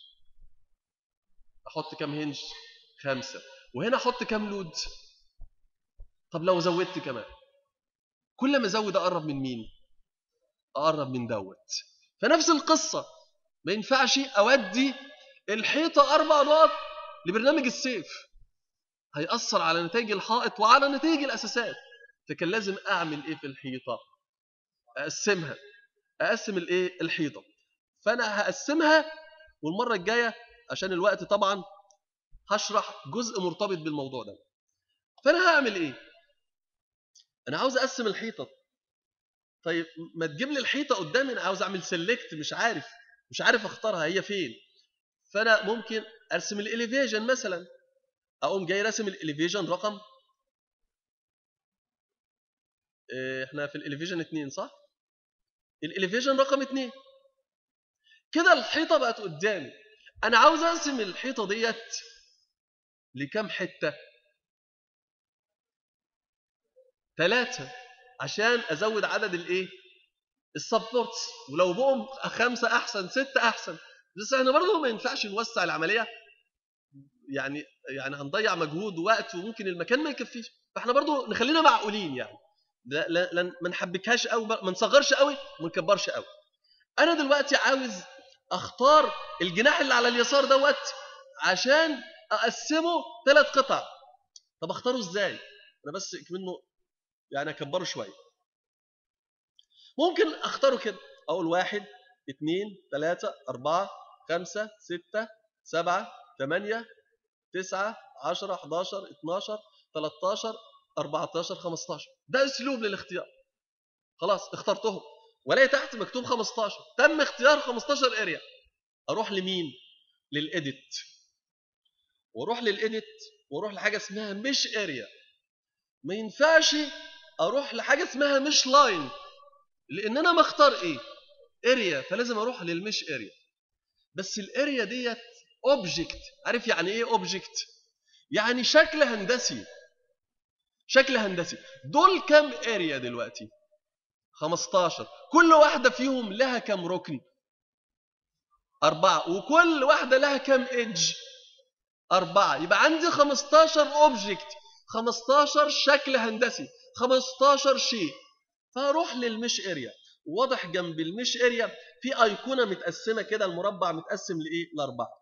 احط كام هنج خمسة وهنا احط كام نود طب لو زودت كمان كل ما ازود اقرب من مين اقرب من دوت فنفس القصة ما ينفعش اودي الحيطة اربع نقط لبرنامج السيف هيأثر على نتائج الحائط وعلى نتائج الأساسات فكان لازم أعمل إيه في الحيطة أقسمها أقسم الإيه الحيطة فأنا هقسمها والمرة الجاية عشان الوقت طبعا هشرح جزء مرتبط بالموضوع ده فأنا هعمل إيه أنا عاوز أقسم الحيطة طيب ما تجيب لي الحيطة قدامي أنا عاوز أعمل سيلكت مش عارف مش عارف أختارها هي فين فأنا ممكن أرسم الإليفيجن مثلا اقوم جاي راسم الاليفيجن رقم احنا في الاليفيجن 2 صح الاليفيجن رقم 2 كده الحيطه بقت قدامي انا عاوز ارسم الحيطه ديت لكم حته ثلاثة عشان ازود عدد الايه السبورتس ولو بقوا خمسة احسن ستة احسن بس احنا برضه ما ينفعش نوسع العمليه يعني يعني هنضيع مجهود ووقت وممكن المكان ما يكفيش فاحنا برضو نخلينا معقولين يعني لا لا ما نحبكهاش قوي ما نصغرش قوي وما نكبرش قوي انا دلوقتي عاوز اختار الجناح اللي على اليسار دوت عشان اقسمه ثلاث قطع طب اختاره ازاي انا بس منه يعني اكبره شويه ممكن اختاره كده اقول واحد اثنين ثلاثة أربعة خمسة ستة سبعة ثمانية 9 10 11 12 13 14 15 ده اسلوب للاختيار خلاص اخترتهم ولاقي تحت مكتوب 15 تم اختيار 15 اريا اروح لمين للاديت واروح للاديت واروح لحاجه اسمها مش اريا ما ينفعش اروح لحاجه اسمها مش لاين لان انا مختار ايه اريا فلازم اروح للمش اريا بس الاريا ديت اوبجكت عارف يعني ايه اوبجكت يعني شكل هندسي شكل هندسي دول كام اريا دلوقتي 15 كل واحدة فيهم لها كام ركن أربعة وكل واحدة لها كام إدج أربعة يبقى عندي 15 أوبجكت 15 شكل هندسي 15 شيء فأروح للمش اريا واضح جنب المش اريا في أيقونة متقسمة كده المربع متقسم لإيه؟ لأربعة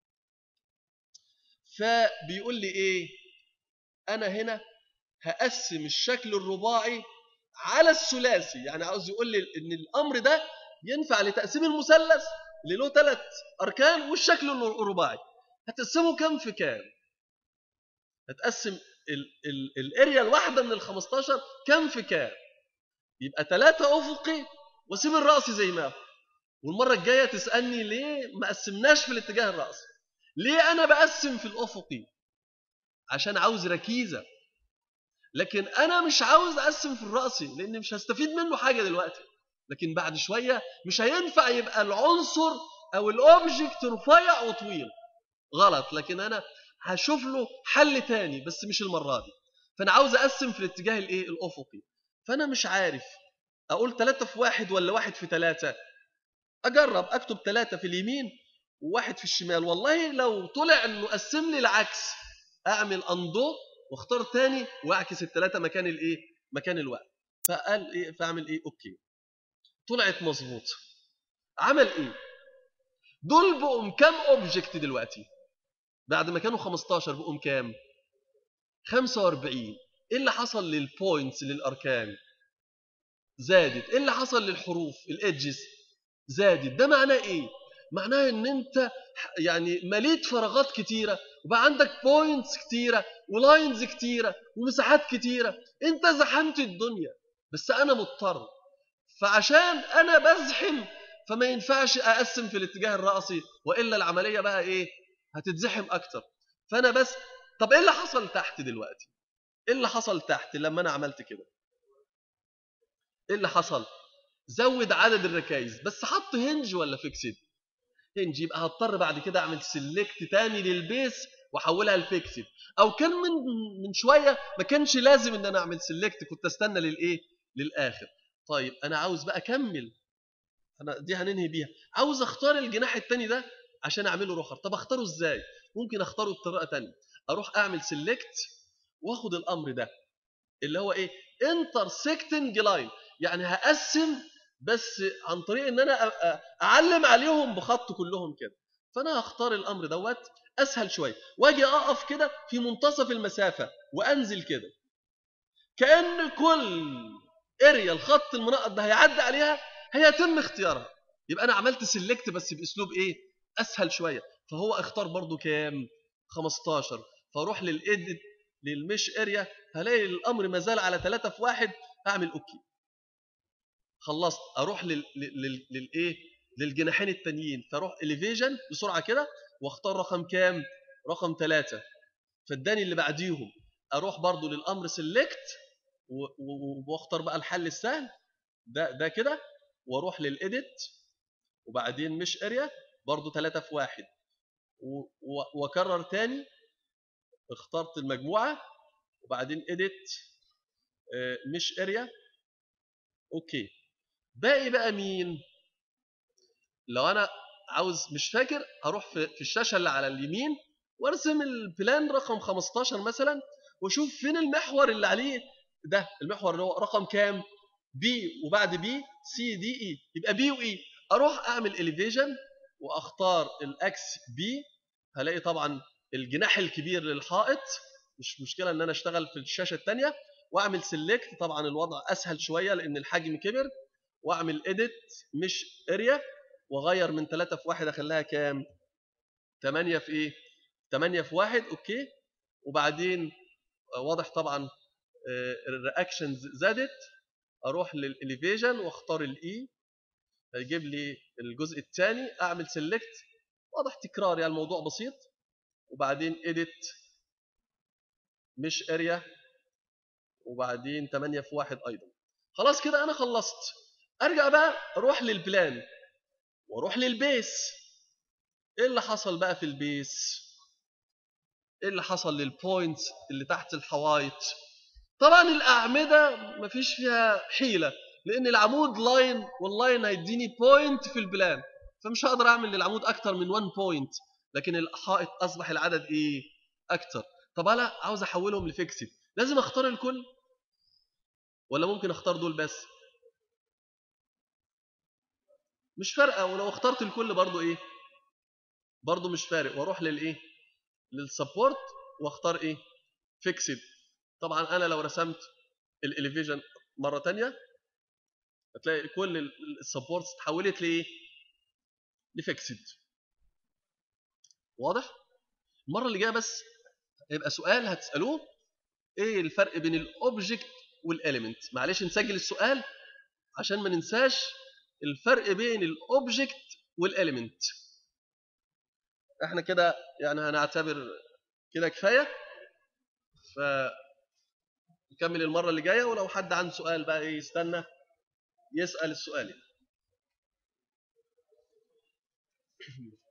فبيقول لي ايه انا هنا هقسم الشكل الرباعي على الثلاثي يعني عاوز يقول لي ان الامر ده ينفع لتقسيم المثلث اللي له ثلاث اركان والشكل الرباعي هتقسمه كام في كام هتقسم الاريا الواحده من ال 15 كام في كام يبقى ثلاثة افقي واسيب الراس زي ما هو والمره الجايه تسالني ليه ما قسمناش في الاتجاه الراسي ليه أنا بقسم في الأفقي عشان عاوز ركيزة لكن أنا مش عاوز أقسم في الرأسي لأن مش هستفيد منه حاجة دلوقتي لكن بعد شوية مش هينفع يبقى العنصر أو الأوبجكت رفيع وطويل غلط لكن أنا هشوف له حل تاني بس مش المرة دي فأنا عاوز أقسم في الاتجاه الإيه الأفقي فأنا مش عارف أقول ثلاثة في واحد ولا واحد في ثلاثة أجرب أكتب ثلاثة في اليمين وواحد في الشمال والله لو طلع انه قسم لي العكس اعمل اندو واختار تاني واعكس الثلاثه مكان الايه مكان الوقت فقال ايه فاعمل ايه اوكي طلعت مظبوط عمل ايه دول بقوا كام اوبجكت دلوقتي بعد ما كانوا 15 بقوا كام 45 ايه اللي حصل للبوينتس للاركان زادت ايه اللي حصل للحروف الايدجز زادت ده معناه ايه معناها ان انت يعني مليت فراغات كتيره وبقى عندك بوينتس كتيره ولاينز كتيره ومساحات كتيره انت زحمت الدنيا بس انا مضطر فعشان انا بزحم فما ينفعش اقسم في الاتجاه الرأسي والا العمليه بقى ايه هتتزحم اكتر فانا بس طب ايه اللي حصل تحت دلوقتي ايه اللي حصل تحت لما انا عملت كده ايه اللي حصل زود عدد الركايز بس حط هنج ولا فيكسد هنج يبقى هضطر بعد كده اعمل سيلكت تاني للبيس واحولها لفيكسد او كان من من شويه ما كانش لازم ان انا اعمل سيلكت كنت استنى للايه للاخر طيب انا عاوز بقى اكمل انا دي هننهي بيها عاوز اختار الجناح الثاني ده عشان اعمله روخر طب اختاره ازاي ممكن اختاره بطريقه ثانيه اروح اعمل سيلكت واخد الامر ده اللي هو ايه انترسكتنج لاين يعني هقسم بس عن طريق ان انا اعلم عليهم بخط كلهم كده فانا هختار الامر دوت اسهل شويه واجي اقف كده في منتصف المسافه وانزل كده كان كل اريا الخط المنقط ده هيعدي عليها هيتم اختيارها يبقى انا عملت سيلكت بس باسلوب ايه اسهل شويه فهو اختار برضو كام 15 فاروح للايديت للمش اريا هلاقي الامر ما زال على 3 في 1 اعمل اوكي خلصت اروح لل لل للايه للجناحين التانيين فاروح اليفيجن بسرعه كده واختار رقم كام رقم 3 فاداني اللي بعديهم اروح برضو للامر سيلكت واختار بقى الحل السهل ده ده كده واروح للايديت وبعدين مش اريا برضو 3 في 1 واكرر تاني اخترت المجموعه وبعدين ايديت مش اريا اوكي باقي بقى مين لو انا عاوز مش فاكر هروح في الشاشه اللي على اليمين وارسم البلان رقم 15 مثلا واشوف فين المحور اللي عليه ده المحور اللي هو رقم كام بي وبعد بي سي دي اي يبقى بي واي اروح اعمل اليفيجن واختار الاكس بي هلاقي طبعا الجناح الكبير للحائط مش مشكله ان انا اشتغل في الشاشه الثانيه واعمل سيلكت طبعا الوضع اسهل شويه لان الحجم كبر واعمل اديت مش اريا واغير من 3 في 1 اخليها كام 8 في ايه 8 في 1 اوكي وبعدين واضح طبعا الرياكشنز زادت اروح للاليفيجن واختار الاي هيجيب لي الجزء الثاني اعمل سيلكت واضح تكرار يعني الموضوع بسيط وبعدين اديت مش اريا وبعدين 8 في 1 ايضا خلاص كده انا خلصت ارجع بقى اروح للبلان واروح للبيس ايه اللي حصل بقى في البيس ايه اللي حصل للبوينتس اللي تحت الحوايط طبعا الاعمده مفيش فيها حيله لان العمود لاين واللاين هيديني بوينت في البلان فمش هقدر اعمل للعمود اكتر من 1 بوينت لكن الحائط اصبح العدد ايه اكتر طب انا عاوز احولهم لفيكسد لازم اختار الكل ولا ممكن اختار دول بس مش فارقه ولو اخترت الكل برضو ايه برضو مش فارق واروح للايه للسبورت واختار ايه فيكسد طبعا انا لو رسمت الاليفيجن مره ثانيه هتلاقي كل السبورتس اتحولت لايه لفيكسد واضح المره اللي جايه بس هيبقى سؤال هتسالوه ايه الفرق بين الاوبجكت والاليمنت معلش نسجل السؤال عشان ما ننساش الفرق بين الاوبجكت والاليمنت احنا كده يعني هنعتبر كده كفايه ف نكمل المره اللي جايه ولو حد عنده سؤال بقى ايه يستنى يسال السؤال يعني.